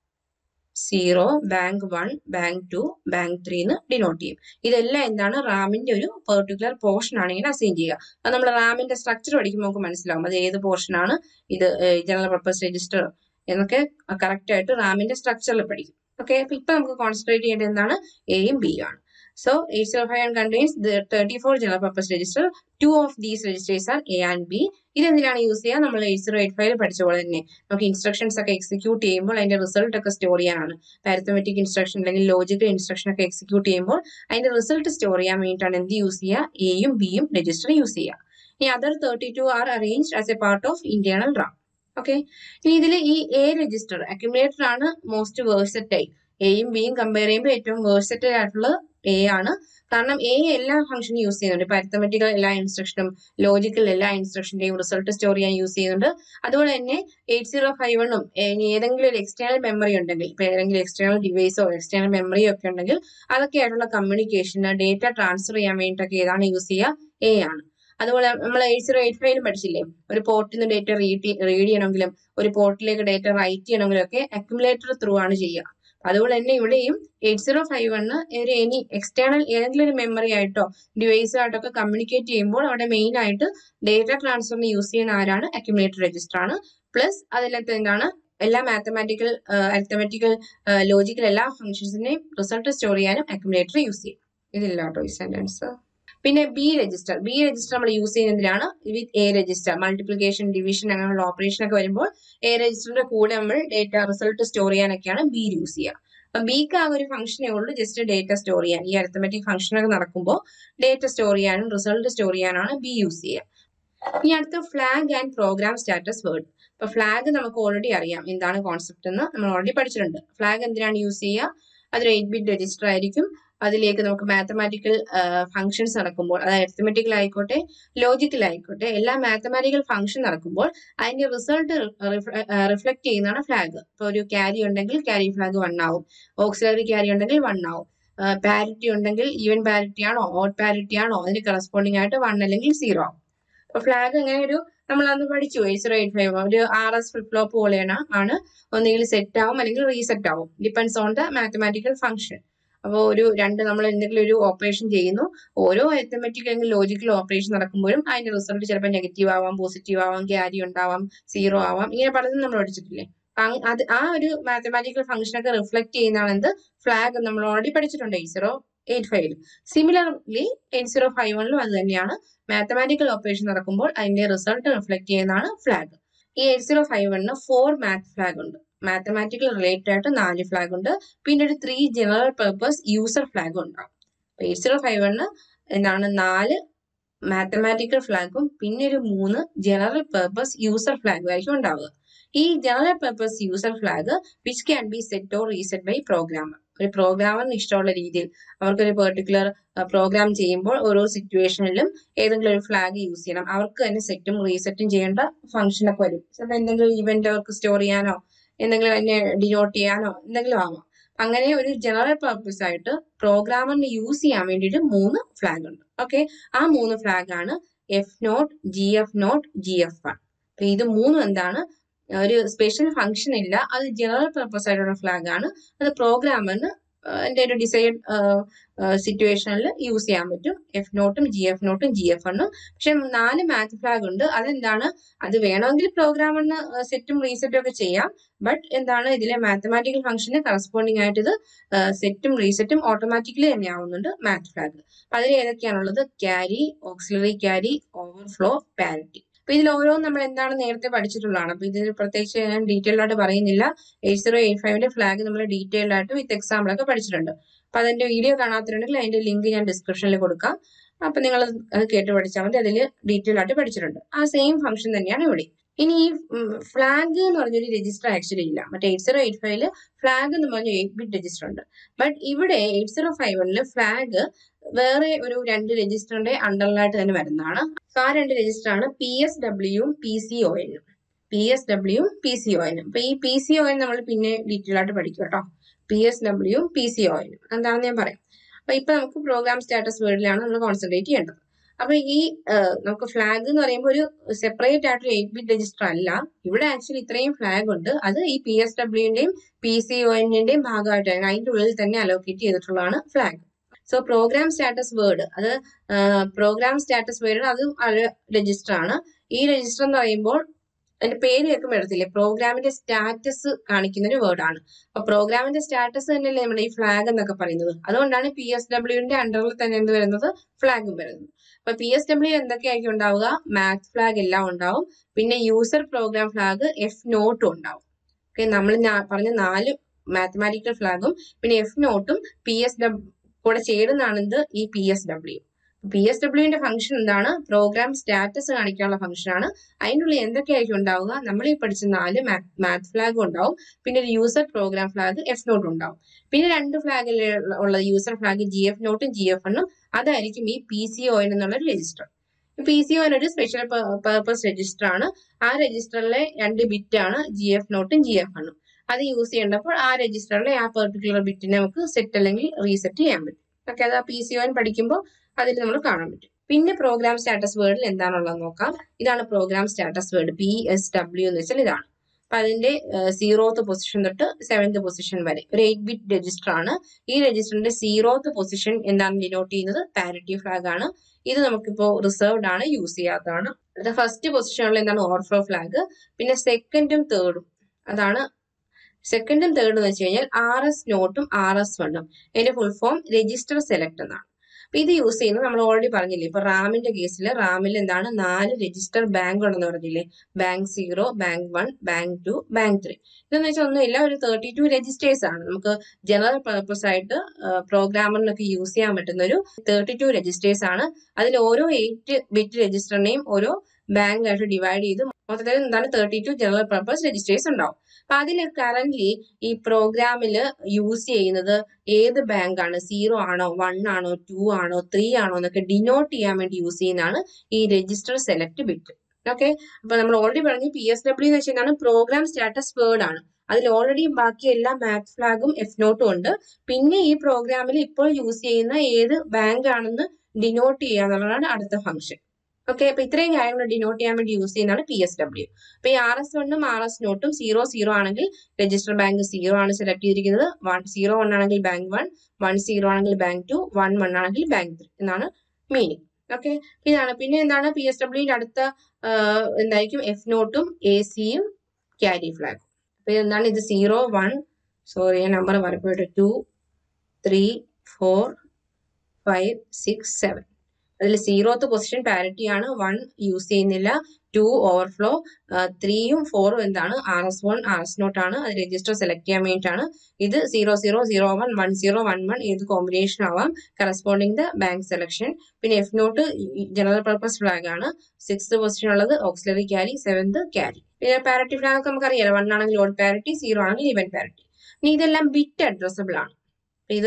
zero bank one bank two bank three എന്ന് ഡിനോട്ട് ചെയ്യും ഇതെല്ലാം എന്താണ് റാമിന്റെ ഒരു പെർട്ടിക്കുലർ പോർഷൻ ആണ് ഇങ്ങനെ അസൈൻ ചെയ്യുക അത് നമ്മൾ റാമിന്റെ സ്ട്രക്ചർ പഠിക്കുമ്പോൾ നമുക്ക് മനസ്സിലാവും അത് ഏത് പോർഷൻ ആണ് ഇത് ജനറൽ പർപ്പസ് രജിസ്റ്റർ എന്നൊക്കെ കറക്റ്റ് ആയിട്ട് റാമിന്റെ സ്ട്രക്ചറിൽ പഠിക്കും ഓക്കെ അപ്പൊ ഇപ്പൊ നമുക്ക് കോൺസെൻട്രേറ്റ് ചെയ്യേണ്ടത് എന്താണ് എയും ബിയും ആണ് So 8051 contains the 34 general purpose register. Two of these registers are A and B. ഇത് എന്തിനാണ് യൂസ് ചെയ്യുക നമ്മൾ എയ്റ്റ് സീറോ എയ്റ്റ് ഫൈവ് പഠിച്ച പോലെ തന്നെ നമുക്ക് ഇൻസ്ട്രക്ഷൻസ് ഒക്കെ എക്സിക്യൂട്ട് ചെയ്യുമ്പോൾ അതിന്റെ റിസൾട്ട് ഒക്കെ സ്റ്റോർ ചെയ്യാനാണ് അരിത്തമെറ്റിക് ഇൻസ്ട്രക്ഷൻ അല്ലെങ്കിൽ ലോജിക്കൽ ഇൻസ്ട്രക്ഷൻ ഒക്കെ എക്സിക്യൂട്ട് ചെയ്യുമ്പോൾ അതിന്റെ റിസൾട്ട് സ്റ്റോർ ചെയ്യാൻ വേണ്ടിയിട്ടാണ് എന്ത് യൂസ് ചെയ്യുക എയും ബിയും രജിസ്റ്റർ യൂസ് ചെയ്യുക ഇനി other thirty two are arranged as a part of internal RAM okay ഇനി ഇതിൽ ഈ എ രജിസ്റ്റർ അക്യുമുലേറ്റർ ആണ് മോസ്റ്റ് വേഴ്സറ്റൈൽ എയും ബിയും കമ്പയർ ചെയ്യുമ്പോൾ ഏറ്റവും വേഴ്സറ്റൈൽ ആയിട്ടുള്ളത് എ ആണ് കാരണം എ എല്ലാ ഫംഗ്ഷനും യൂസ് ചെയ്യുന്നുണ്ട് ഇപ്പൊ അരിത്തമെറ്റിക്കൽ എല്ലാ ഇൻസ്ട്രക്ഷനും ലോജിക്കൽ എല്ലാ ഇൻസ്ട്രക്ഷന്റെയും റിസൾട്ട് സ്റ്റോർ ചെയ്യാൻ യൂസ് ചെയ്യുന്നുണ്ട് അതുപോലെ തന്നെ എയ്റ്റ് സീറോ ഫൈവ് വണ്ണും ഏതെങ്കിലും ഒരു എക്സ്റ്റേണൽ മെമ്മറി ഉണ്ടെങ്കിൽ ഇപ്പൊ ഏതെങ്കിലും എക്സ്റ്റേണൽ ഡിവൈസോ എക്സ്റ്റേണൽ മെമ്മറിയോ ഒക്കെ ഉണ്ടെങ്കിൽ അതൊക്കെ ആയിട്ടുള്ള കമ്മ്യൂണിക്കേഷന് ഡേറ്റ ട്രാൻസ്ഫർ ചെയ്യാൻ വേണ്ടിയിട്ടൊക്കെ ഏതാണ് യൂസ് ചെയ്യുക എ ആണ് അതുപോലെ നമ്മൾ എയ്റ്റ് സീറോ എയ്റ്റ് ഫൈവിലും പഠിച്ചില്ലേ ഒരു പോർട്ടിൽ നിന്ന് ഡേറ്റ റീഡ് റീഡ് ചെയ്യണമെങ്കിലും ഒരു പോർട്ടിലേക്ക് ഡേറ്റ റൈറ്റ് ചെയ്യണമെങ്കിലും ഒക്കെ അക്യുമുലേറ്റർ ത്രൂ ആണ് ചെയ്യുക അതുപോലെ തന്നെ ഇവിടെയും എയ്റ്റ് സീറോ ഫൈവ് വണ് ഒരു എനി എക്സ്റ്റേണൽ ഏതെങ്കിലും ഒരു മെമ്മറി ആയിട്ടോ ഡിവൈസോ ആയിട്ടോ ഒക്കെ കമ്മ്യൂണിക്കേറ്റ് ചെയ്യുമ്പോൾ അവിടെ മെയിൻ ആയിട്ട് ഡേറ്റ ട്രാൻസ്ഫറിന് യൂസ് ചെയ്യുന്ന ആരാണ് അക്യുമുലേറ്റർ രജിസ്റ്റർ ആണ് പ്ലസ് അതിനകത്ത് എന്താണ് എല്ലാ മാത്തമാറ്റിക്കൽ അരിത്തമെറ്റിക്കൽ ലോജിക്കൽ എല്ലാ ഫംഗ്ഷൻസിനെയും റിസൾട്ട് സ്റ്റോർ ചെയ്യാനും അക്യുമുലേറ്റർ യൂസ് ചെയ്യും ഇതില്ല കേട്ടോ ഈ സെന്റൻസ് പിന്നെ ബി രജിസ്റ്റർ ബി രജിസ്റ്റർ നമ്മൾ യൂസ് ചെയ്യുന്നതിനാണ് with A register multiplication division അങ്ങനെയുള്ള ഓപ്പറേഷൻ ഒക്കെ വരുമ്പോൾ എ രജിസ്റ്ററിന്റെ കൂടെ നമ്മൾ ഡേറ്റ റിസൾട്ട് സ്റ്റോർ ചെയ്യാനൊക്കെയാണ് ബി യൂസ് ചെയ്യുക അപ്പൊ ബിക്ക് ആ ഒരു ഫംഗ്ഷനേ ഉള്ളൂ ജസ്റ്റ് ഡേറ്റ സ്റ്റോർ ചെയ്യാൻ ഈ അരിത്തമെറ്റിക് ഫംഗ്ഷൻ ഒക്കെ നടക്കുമ്പോൾ ഡേറ്റ സ്റ്റോർ ചെയ്യാനും റിസൾട്ട് സ്റ്റോർ ചെയ്യാനാണ് ബി യൂസ് ചെയ്യുക ഇനി അടുത്ത flag and program status word ഇപ്പൊ ഫ്ലാഗ് നമുക്ക് ഓൾറെഡി അറിയാം എന്താണ് കോൺസെപ്റ്റ് എന്ന് നമ്മൾ ഓൾറെഡി പഠിച്ചിട്ടുണ്ട് ഫ്ലാഗ് എന്തിനാണ് യൂസ് ചെയ്യുക അതൊരു എയ്റ്റ് ബിറ്റ് രജിസ്റ്റർ ആയിരിക്കും അതിലേക്ക് നമുക്ക് മാത്തമാറ്റിക്കൽ ഫംഗ്ഷൻസ് നടക്കുമ്പോൾ അതായത് അരിത്തമെറ്റിക്കൽ ആയിക്കോട്ടെ ലോജിക്കൽ ആയിക്കോട്ടെ എല്ലാ മാത്തമാറ്റിക്കൽ ഫംഗ്ഷൻ നടക്കുമ്പോൾ അതിന്റെ റിസൾട്ട് റിഫ്ലക്ട് ചെയ്യുന്നതാണ് ഫ്ലാഗ് ഇപ്പൊ ഒരു ക്യാരി ഉണ്ടെങ്കിൽ ക്യാരി ഫ്ലാഗ് വൺ ആവും ഓക്സിലറി ക്യാരി ഉണ്ടെങ്കിൽ വൺ ആവും പാരിറ്റി ഉണ്ടെങ്കിൽ ഈവൻ പാരിറ്റി ആണോ ഓട്ട് പാരിറ്റി ആണോ അതിന് കറസ്പോണ്ടിങ് ആയിട്ട് വൺ അല്ലെങ്കിൽ സീറോ ആവും അപ്പൊ ഫ്ലാഗ് അങ്ങനെ ഒരു നമ്മൾ അന്ന് പഠിച്ചു എയ്റ്റ് സീറോ എയ്റ്റ് ഫൈവ് ഒരു ആർ എസ് ഫ്ലിപ്പ് ഫ്ലോപ്പ് പോലെയാണ് ആണ് ഒന്നുകിൽ സെറ്റ് ആവും അല്ലെങ്കിൽ റീസെറ്റ് ആവും depends on the mathematical function അപ്പോൾ ഒരു രണ്ട് നമ്മൾ എന്തെങ്കിലും ഒരു ഓപ്പറേഷൻ ചെയ്യുന്നു ഓരോ അരിത്തമെറ്റിക് അല്ലെങ്കിൽ ലോജിക്കൽ ഓപ്പറേഷൻ നടക്കുമ്പോഴും അതിന്റെ റിസൾട്ട് ചിലപ്പോൾ നെഗറ്റീവ് ആവാം പോസിറ്റീവ് ആവാം ക്യാരി ഉണ്ടാവാം സീറോ ആവാം ഇങ്ങനെ പലതും നമ്മൾ പഠിച്ചിട്ടില്ലേ അത് ആ ഒരു മാത്തമാറ്റിക്കൽ ഫംഗ്ഷൻ ഒക്കെ റിഫ്ലക്ട് ചെയ്യുന്നതാണ് എന്ത് ഫ്ലാഗ് നമ്മൾ ഓൾറെഡി പഠിച്ചിട്ടുണ്ട് എയ്റ്റ് സീറോ എയ്റ്റ് ഫൈവിൽ സിമിലർലി എയ്റ്റ് സീറോ ഫൈവ് വണ്ണിലും അത് തന്നെയാണ് മാത്തമാറ്റിക്കൽ ഓപ്പറേഷൻ നടക്കുമ്പോൾ അതിന്റെ റിസൾട്ട് റിഫ്ലക്ട് ചെയ്യുന്നതാണ് ഫ്ലാഗ് ഈ എയ്റ്റ് സീറോ ഫൈവ് വണ്ണിന് ഫോർ മാത്ത് ഫ്ലാഗ് ഉണ്ട് മാത്തമാറ്റിക്കൽ റിലേറ്റഡ് ആയിട്ട് നാല് ഫ്ലാഗ് ഉണ്ട് പിന്നെ ഒരു ത്രീ ജനറൽ പർപ്പസ് യൂസർ ഫ്ലാഗും ഉണ്ടാവും എയ്റ്റ് സീറോ ഫൈവ് വണ്ണ് എന്താണ് നാല് മാത്തമാറ്റിക്കൽ ഫ്ലാഗും പിന്നെ ഒരു മൂന്ന് ജനറൽ പർപ്പസ് യൂസർ ഫ്ലാഗും ആയിരിക്കും ഉണ്ടാവുക ഈ general purpose user flag which can be set or reset by programmer ഒരു പ്രോഗ്രാമറിന് ഇഷ്ടമുള്ള രീതിയിൽ അവർക്കൊരു പെർട്ടിക്കുലർ പ്രോഗ്രാം ചെയ്യുമ്പോൾ ഓരോ സിറ്റുവേഷനിലും ഏതെങ്കിലും ഒരു ഫ്ലാഗ് യൂസ് ചെയ്യണം അവർക്ക് തന്നെ സെറ്റും റീസെറ്റും ചെയ്യേണ്ട ഫംഗ്ഷൻ ഒക്കെ വരും ചിലപ്പോൾ എന്തെങ്കിലും ഇവന്റ് അവർക്ക് സ്റ്റോർ ചെയ്യാനോ എന്തെങ്കിലും അതിനെ ഡിനോട്ട് ചെയ്യാനോ എന്തെങ്കിലും ആവാം അങ്ങനെ ഒരു ജനറൽ പർപ്പസ് ആയിട്ട് പ്രോഗ്രാമറിന് യൂസ് ചെയ്യാൻ വേണ്ടിയിട്ട് മൂന്ന് ഫ്ലാഗ് ഉണ്ട് ഓക്കെ ആ മൂന്ന് ഫ്ലാഗ് ആണ് F naught G F naught G F one അപ്പൊ ഇത് മൂന്നും എന്താണ് ഒരു സ്പെഷ്യൽ ഫംഗ്ഷൻ ഇല്ല അത് ജനറൽ പർപ്പസ് ആയിട്ടുള്ള ഫ്ലാഗ് ആണ് അത് പ്രോഗ്രാമറിന് എൻ്റെ ഒരു ഡിസൈഡ് സിറ്റുവേഷനിൽ യൂസ് ചെയ്യാൻ പറ്റും എഫ് നോട്ടും ജി എഫ് നോട്ടും ജി എഫ് എണ്ണും പക്ഷെ നാല് മാത്ത് ഫ്ലാഗ് ഉണ്ട് അതെന്താണ് അത് വേണമെങ്കിൽ പ്രോഗ്രാമറിന് സെറ്റും റീസെറ്റും ഒക്കെ ചെയ്യാം ബട്ട് എന്താണ് ഇതിലെ മാത്തമാറ്റിക്കൽ ഫംഗ്ഷന് കറസ്പോണ്ടിങ് ആയിട്ട് ഇത് സെറ്റും റീസെറ്റും ഓട്ടോമാറ്റിക്കലി തന്നെ ആവുന്നുണ്ട് മാത്ത് ഫ്ലാഗ് അപ്പൊ അതിൽ ഏതൊക്കെയാണുള്ളത് carry auxiliary carry overflow parity അപ്പൊ ഇതിൽ ഓരോന്നും നമ്മൾ എന്താണ് നേരത്തെ പഠിച്ചിട്ടുള്ളതാണ് അപ്പൊ ഇതിൽ പ്രത്യേകിച്ച് ഞാൻ ഡീറ്റെയിൽ ആയിട്ട് പറയുന്നില്ല എയ്റ്റ് സീറോ എയ്റ്റ് ഫൈവിന്റെ ഫ്ലാഗ് നമ്മൾ ഡീറ്റെയിൽ ആയിട്ട് വിത്ത് എക്സാമ്പിൾ ഒക്കെ പഠിച്ചിട്ടുണ്ട് അപ്പൊ അതിന്റെ വീഡിയോ കാണാത്തിട്ടുണ്ടെങ്കിൽ അതിന്റെ ലിങ്ക് ഞാൻ ഡിസ്ക്രിപ്ഷനിൽ കൊടുക്കാം അപ്പൊ നിങ്ങൾ അത് കേട്ട് പഠിച്ചാൽ മതി അതിൽ ഡീറ്റെയിൽ ആയിട്ട് പഠിച്ചിട്ടുണ്ട് ആ സെയിം ഫംഗ്ഷൻ തന്നെയാണ് ഇവിടെ ഇനി ഈ ഫ്ലാഗ് എന്ന് പറഞ്ഞൊരു രജിസ്റ്റർ ആക്ച്വലി ഇല്ല മറ്റേ എയ്റ്റ് സീറോ എയ്റ്റ് ഫൈവില് ഫ്ലാഗ് എന്ന് പറഞ്ഞ എയ്റ്റ് ബിറ്റ് രജിസ്റ്റർ ഉണ്ട് ബട്ട് ഇവിടെ എയ്റ്റ് സീറോ ഫൈവ് വണ്ണില് ഫ്ലാഗ് വേറെ ഒരു രണ്ട് രജിസ്റ്ററിന്റെ അണ്ടറിലായിട്ട് തന്നെ വരുന്നതാണ് ആ രണ്ട് രജിസ്റ്റർ ആണ് പി എസ് ഡബ്ല്യുവും പി സി ഒ എനും പി എസ് ഡബ്ല്യുവും പി സി ഒ എനും അപ്പൊ ഈ പി സി ഒ എൻ നമ്മൾ പിന്നെ ഡീറ്റെയിൽ ആയിട്ട് പഠിക്കും കേട്ടോ പി എസ് ഡബ്ല്യുവും പി സി ഒ എനും എന്താണെന്ന് ഞാൻ പറയാം അപ്പൊ ഇപ്പൊ നമുക്ക് പ്രോഗ്രാം സ്റ്റാറ്റസ് വേർഡിലാണ് നമ്മൾ കോൺസെൻട്രേറ്റ് ചെയ്യേണ്ടത് അപ്പൊ ഈ നമുക്ക് ഫ്ലാഗ് എന്ന് പറയുമ്പോൾ ഒരു സെപ്പറേറ്റ് ആയിട്ട് എയ്റ്റ് ബിറ്റ് രജിസ്റ്റർ അല്ല ഇവിടെ ആക്ച്വലി ഇത്രയും ഫ്ലാഗ് ഉണ്ട് അത് ഈ പി എസ് ഡബ്ല്യുവിന്റെയും പി സി ഒ എന്നിന്റെയും ഭാഗമായിട്ടാണ് അതിന്റെ ഉള്ളിൽ തന്നെ അലോക്കേറ്റ് ചെയ്തിട്ടുള്ളതാണ് flag so program status word അത് പ്രോഗ്രാം സ്റ്റാറ്റസ് വേർഡ് അതും ഒരു രജിസ്റ്റർ ആണ് ഈ രജിസ്റ്റർ എന്ന് പറയുമ്പോൾ അതിന്റെ പേര് കേൾക്കുമ്പോൾ എടുത്തില്ലേ പ്രോഗ്രാമിന്റെ സ്റ്റാറ്റസ് കാണിക്കുന്ന ഒരു വേർഡാണ് അപ്പൊ പ്രോഗ്രാമിന്റെ സ്റ്റാറ്റസ് തന്നെയല്ലേ നമ്മുടെ ഈ ഫ്ലാഗ് എന്നൊക്കെ പറയുന്നത് അതുകൊണ്ടാണ് പി എസ് ഡബ്ല്യുവിന്റെ അണ്ടറിൽ തന്നെ എന്ത് വരുന്നത് ഫ്ലാഗും വരുന്നത് അപ്പൊ പി എസ് ഡബ്ല്യു എന്തൊക്കെയായിരിക്കും ഉണ്ടാവുക മാത്ത് ഫ്ലാഗ് എല്ലാം ഉണ്ടാവും പിന്നെ യൂസർ പ്രോഗ്രാം ഫ്ലാഗ് എഫ് നോട്ടും ഉണ്ടാവും ഓക്കെ നമ്മൾ പറഞ്ഞ നാല് മാത്തമാറ്റിക്കൽ ഫ്ലാഗും പിന്നെ എഫ് നോട്ടും പി എസ് ഡബ്ല്യു കൂടെ ചേരുന്നതാണ് ഇത് ഈ P S W P S ഡബ്ല്യുവിന്റെ ഫംഗ്ഷൻ എന്താണ് പ്രോഗ്രാം സ്റ്റാറ്റസ് കാണിക്കാനുള്ള ഫംഗ്ഷൻ ആണ് അതിനുള്ളിൽ എന്തൊക്കെയായിരിക്കും ഉണ്ടാവുക നമ്മൾ ഈ പഠിച്ച നാല് മാത്ത് ഫ്ലാഗ് ഉണ്ടാവും പിന്നെ ഒരു user program flag F naught ഉണ്ടാവും പിന്നെ രണ്ട് ഫ്ലാഗിൽ ഉള്ള യൂസർ ഫ്ലാഗ് ജി എഫ് നോട്ടും ജി എഫ് എണ്ണും അതായിരിക്കും ഈ പി സി ഒ എന്നുള്ള ഒരു രജിസ്റ്റർ പി സി ഒ ഒരു സ്പെഷ്യൽ പർപ്പസ് രജിസ്റ്റർ ആണ് ആ രജിസ്റ്ററിലെ രണ്ട് ബിറ്റ് ആണ് ജി എഫ് നോട്ടും ജി എഫ് എണ്ണും അത് യൂസ് ചെയ്യേണ്ടപ്പോൾ ആ രജിസ്റ്ററിലെ ആ പെർട്ടിക്കുലർ ബിറ്റിനെ നമുക്ക് സെറ്റ് അല്ലെങ്കിൽ റീസെറ്റ് ചെയ്യാൻ പറ്റും ഓക്കെ അത് ആ പി സി ഒൻ പഠിക്കുമ്പോൾ അതിൽ നമ്മൾ കാണാൻ പറ്റും പിന്നെ പ്രോഗ്രാം സ്റ്റാറ്റസ് വേർഡിൽ എന്താണുള്ളത് നോക്കാം ഇതാണ് program status word P S W എന്ന് വെച്ചാൽ ഇതാണ് അപ്പൊ അതിന്റെ സീറോത്ത് പൊസിഷൻ തൊട്ട് സെവൻത് പൊസിഷൻ വരെ ഒരു എയ്റ്റ് ബിറ്റ് രജിസ്റ്റർ ആണ് ഈ രജിസ്റ്ററിന്റെ സീറോത്ത് പൊസിഷൻ എന്താണ് ഡിനോട്ട് ചെയ്യുന്നത് പാരിറ്റി ഫ്ലാഗ് ആണ് ഇത് നമുക്കിപ്പോ റിസർവ്ഡ് ആണ് യൂസ് ചെയ്യാത്തതാണ് അത് ഫസ്റ്റ് പൊസിഷനിൽ എന്താണ് ഓവർഫ്ലോ ഫ്ലാഗ് പിന്നെ സെക്കൻഡും തേർഡും അതാണ് സെക്കൻഡും തേർഡും എന്ന് വെച്ച് കഴിഞ്ഞാൽ ആർ എസ് നോട്ടും ആർ എസ് വണ്ണും അതിന്റെ ഫുൾ ഫോം രജിസ്റ്റർ സെലക്ട് എന്നാണ് അപ്പൊ ഇത് യൂസ് ചെയ്യുന്നത് നമ്മൾ ഓൾറെഡി പറഞ്ഞില്ലേ ഇപ്പൊ റാമിന്റെ കേസിൽ റാമിൽ എന്താണ് നാല് രജിസ്റ്റർ ബാങ്ക് ഉണ്ടെന്ന് പറഞ്ഞില്ലേ bank zero bank one bank two bank three ഇതെന്ന് വെച്ചാൽ ഒന്നുമില്ല ഒരു തേർട്ടി ടു രജിസ്റ്റേഴ്സ് ആണ് നമുക്ക് ജനറൽ പർപ്പസ് ആയിട്ട് പ്രോഗ്രാമറിനൊക്കെ യൂസ് ചെയ്യാൻ പറ്റുന്ന ഒരു തേർട്ടി ടു രജിസ്റ്റേഴ്സ് ആണ് അതിൽ ഓരോ എയ്റ്റ് ബിറ്റ് രജിസ്റ്ററിനെയും ഓരോ ബാങ്ക് ആയിട്ട് ഡിവൈഡ് ചെയ്ത് മൊത്തത്തിൽ എന്താണ് thirty two general purpose registers ഉണ്ടാവും അപ്പൊ അതിൽ കറന്റ് ഈ പ്രോഗ്രാമിൽ യൂസ് ചെയ്യുന്നത് ഏത് ബാങ്ക് ആണ് സീറോ ആണോ വൺ ആണോ ടു ആണോ ത്രീ ആണോ എന്നൊക്കെ ഡിനോട്ട് ചെയ്യാൻ വേണ്ടി യൂസ് ചെയ്യുന്നതാണ് ഈ രജിസ്റ്റർ സെലക്ട് ബിറ്റ് ഓക്കെ അപ്പൊ നമ്മൾ ഓൾറെഡി പറഞ്ഞു പി എസ് ഡബ്ല്യു എന്ന് വെച്ചാൽ പ്രോഗ്രാം സ്റ്റാറ്റസ് വേർഡ് ആണ് അതിൽ ഓൾറെഡി ബാക്കി എല്ലാ മാത്ത് ഫ്ലാഗും എഫ് നോട്ടും ഉണ്ട് പിന്നെ ഈ പ്രോഗ്രാമിൽ ഇപ്പോൾ യൂസ് ചെയ്യുന്ന ഏത് ബാങ്ക് ആണെന്ന് ഡിനോട്ട് ചെയ്യുക എന്നുള്ളതാണ് അടുത്ത ഫംഗ്ഷൻ ഓക്കെ അപ്പൊ ഇത്രയും കാര്യങ്ങൾ ഡിനോട്ട് ചെയ്യാൻ വേണ്ടി യൂസ് ചെയ്യുന്നതാണ് പി എസ് ഡബ്ല്യു അപ്പൊ ഈ ആർ എസ് വണ്ണും ആർ എസ് നോട്ടും സീറോ സീറോ ആണെങ്കിൽ രജിസ്റ്റർ ബാങ്ക് സീറോ ആണ് സെലക്ട് ചെയ്തിരിക്കുന്നത് വൺ സീറോ വൺ ആണെങ്കിൽ ബാങ്ക് വൺ വൺ സീറോ ആണെങ്കിൽ ബാങ്ക് ടു വൺ വൺ ആണെങ്കിൽ ബാങ്ക് ത്രീ എന്നാണ് മീനിങ് ഓക്കെ ഇതാണ് പിന്നെ എന്താണ് പി എസ് ഡബ്ല്യുവിന്റെ അടുത്ത എന്തായിരിക്കും എഫ് നോട്ടും എ സിയും ക്യാരി ഫ്ലാഗും അപ്പൊ എന്താണ് ഇത് സീറോ വൺ സോറി നമ്പർ വരപ്പോയിട്ട് two three four five six seven അതിൽ സീറോത്ത് പൊസിഷൻ പാരിറ്റി ആണ് വൺ യൂസ് ചെയ്യുന്നില്ല ടു ഓവർഫ്ലോ ത്രീയും ഫോറും എന്താണ് R S one R S naught ആണ് അത് രജിസ്റ്റർ സെലക്ട് ചെയ്യാൻ വേണ്ടിയിട്ടാണ് ഇത് zero zero zero one one zero one one ഏത് കോമ്പിനേഷൻ ആവാം കറസ്പോണ്ടിങ് ദ ബാങ്ക് സെലക്ഷൻ പിന്നെ F naught general purpose flag ആണ് സിക്സ് പൊസിഷൻ ഉള്ളത് ഓക്സിലറി ക്യാരി സെവൻത് ക്യാരി പിന്നെ പാരിറ്റി ഫ്ലാഗ് ഒക്കെ നമുക്കറിയാലോ വൺ ആണെങ്കിൽ ലോഡ് പാരിറ്റി സീറോ ആണെങ്കിൽ ഇവൻ പാരിറ്റി ഇനി ഇതെല്ലാം ബിറ്റ് അഡ്രസ്സബിൾ ആണ് ഇത്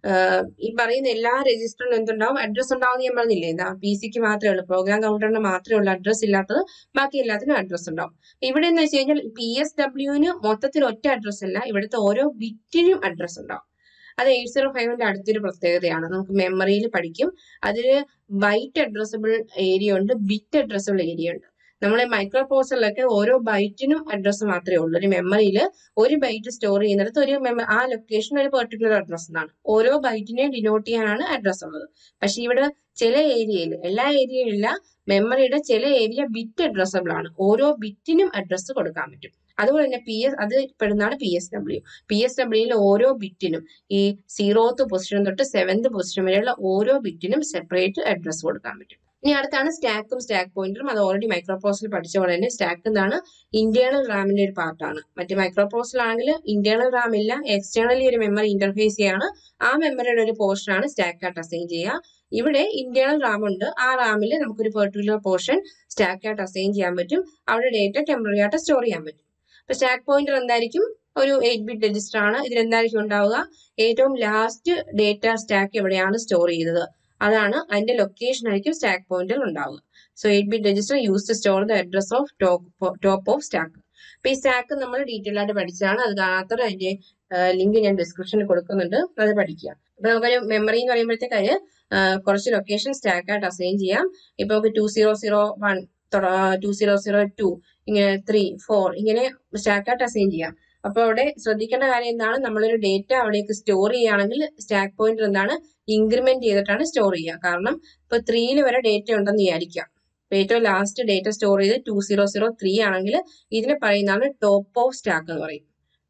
ഈ പറയുന്ന എല്ലാ രജിസ്റ്ററിലും എന്തുണ്ടാവും അഡ്രസ് ഉണ്ടാവും ഞാൻ പറഞ്ഞില്ലേ എന്താ പി സിക്ക് മാത്രമേ ഉള്ളൂ പ്രോഗ്രാം കൗണ്ടറിന് മാത്രമേ ഉള്ളൂ അഡ്രസ് ഇല്ലാത്തത് ബാക്കി എല്ലാത്തിനും അഡ്രസ് ഉണ്ടാവും ഇവിടെ എന്ന് വെച്ച് കഴിഞ്ഞാൽ പി എസ് ഡബ്ല്യുവിന് മൊത്തത്തിൽ ഒറ്റ അഡ്രസ് അല്ല ഇവിടുത്തെ ഓരോ ബിറ്റിനും അഡ്രസ് ഉണ്ടാവും അത് എയ്റ്റ് സീറോ ഫൈവിന്റെ അടുത്തൊരു പ്രത്യേകതയാണ് നമുക്ക് മെമ്മറിയിൽ പഠിക്കും അതിൽ ബൈറ്റ് അഡ്രസ്സബിൾ ഏരിയ ഉണ്ട് ബിറ്റ് അഡ്രസ്സബിൾ ഏരിയ ഉണ്ട് നമ്മളെ മൈക്രോ പ്രോസറിലൊക്കെ ഓരോ ബൈറ്റിനും അഡ്രസ്സ് മാത്രമേ ഉള്ളൂ ഒരു മെമ്മറിയിൽ ഒരു ബൈറ്റ് സ്റ്റോർ ചെയ്യുന്നിടത്ത് ഒരു ആ ലൊക്കേഷൻ ഒരു പെർട്ടിക്കുലർ അഡ്രസ് എന്നാണ് ഓരോ ബൈറ്റിനെയും ഡിനോട്ട് ചെയ്യാനാണ് അഡ്രസ് ഉള്ളത് പക്ഷെ ഇവിടെ ചില ഏരിയയിൽ എല്ലാ ഏരിയയിലില്ല മെമ്മറിയുടെ ചില ഏരിയ ബിറ്റ് അഡ്രസ്സബിൾ ആണ് ഓരോ ബിറ്റിനും അഡ്രസ്സ് കൊടുക്കാൻ പറ്റും അതുപോലെ തന്നെ പി എസ് അത് പെടുന്നതാണ് P S W P S ഡബ്ല്യുയിൽ ഓരോ ബിറ്റിനും ഈ സീറോത്ത് പൊസിഷൻ തൊട്ട് സെവൻത് പൊസിഷൻ വരെയുള്ള ഓരോ ബിറ്റിനും സെപ്പറേറ്റ് അഡ്രസ്സ് കൊടുക്കാൻ പറ്റും ഇനി അടുത്താണ് സ്റ്റാക്കും സ്റ്റാക്ക് പോയിന്ററും അത് ഓൾറെഡി മൈക്രോ പ്രോസസ്സിൽ പഠിച്ച പോലെ തന്നെ സ്റ്റാക്ക് എന്താണ് ഇന്റേണൽ റാമിന്റെ ഒരു പാർട്ടാണ് മറ്റേ മൈക്രോ പ്രോസസ്സിലാണെങ്കിൽ ഇന്റേണൽ റാം ഇല്ല എക്സ്റ്റേണലി ഒരു മെമ്മറി ഇന്റർഫേസ് ചെയ്യാണ് ആ മെമ്മറിയുടെ ഒരു പോർഷൻ ആണ് സ്റ്റാക്ക് ആയിട്ട് അസൈൻ ചെയ്യുക ഇവിടെ ഇന്റേണൽ റാം ഉണ്ട് ആ റാമിൽ നമുക്കൊരു പെർട്ടിക്കുലർ പോർഷൻ സ്റ്റാക്ക് ആയിട്ട് അസൈൻ ചെയ്യാൻ പറ്റും അവിടെ ഡേറ്റ ടെമ്പററി ആയിട്ട് സ്റ്റോർ ചെയ്യാൻ പറ്റും അപ്പൊ സ്റ്റാക്ക് പോയിന്റർ എന്തായിരിക്കും ഒരു എയ്റ്റ് ബിറ്റ് രജിസ്റ്റർ ആണ് ഇതിൽ എന്തായിരിക്കും ഉണ്ടാവുക ഏറ്റവും ലാസ്റ്റ് ഡേറ്റ സ്റ്റാക്ക് എവിടെയാണ് സ്റ്റോർ ചെയ്തത് അതാണ് അതിന്റെ ലൊക്കേഷൻ ആയിരിക്കും സ്റ്റാക്ക് പോയിന്റിൽ ഉണ്ടാവുക so eight bit register use to store the address of top of stack അപ്പൊ ഈ സ്റ്റാക്ക് നമ്മൾ ഡീറ്റെയിൽ ആയിട്ട് പഠിച്ചതാണ് അത് കാണാത്തത് അതിന്റെ ലിങ്ക് ഞാൻ ഡിസ്ക്രിപ്ഷനിൽ കൊടുക്കുന്നുണ്ട് അത് പഠിക്കുക അപ്പൊ നമുക്കൊരു മെമ്മറി എന്ന് പറയുമ്പോഴത്തേക്ക് അതിന് കുറച്ച് ലൊക്കേഷൻ സ്റ്റാക്ക് ആയിട്ട് അസൈൻ ചെയ്യാം ഇപ്പൊ നമുക്ക് two zero zero one two zero zero two ഇങ്ങനെ ത്രീ ഫോർ ഇങ്ങനെ സ്റ്റാക്ക് ആയിട്ട് അസൈൻ ചെയ്യാം അപ്പൊ അവിടെ ശ്രദ്ധിക്കേണ്ട കാര്യം എന്താണ് നമ്മളൊരു ഡേറ്റ അവിടേക്ക് സ്റ്റോർ ചെയ്യുകയാണെങ്കിൽ സ്റ്റാക്ക് പോയിന്റർ എന്താണ് ഇൻക്രിമെന്റ് ചെയ്തിട്ടാണ് സ്റ്റോർ ചെയ്യുക കാരണം ഇപ്പൊ ത്രീയിൽ വരെ ഡേറ്റ ഉണ്ടെന്ന് വിചാരിക്കാം ഏറ്റവും ലാസ്റ്റ് ഡേറ്റ സ്റ്റോർ ചെയ്ത് ടു സീറോ സീറോ ത്രീ ആണെങ്കിൽ ഇതിനെ പറയുന്നതാണ് ടോപ്പ് ഓഫ് സ്റ്റാക്ക് എന്ന് പറയും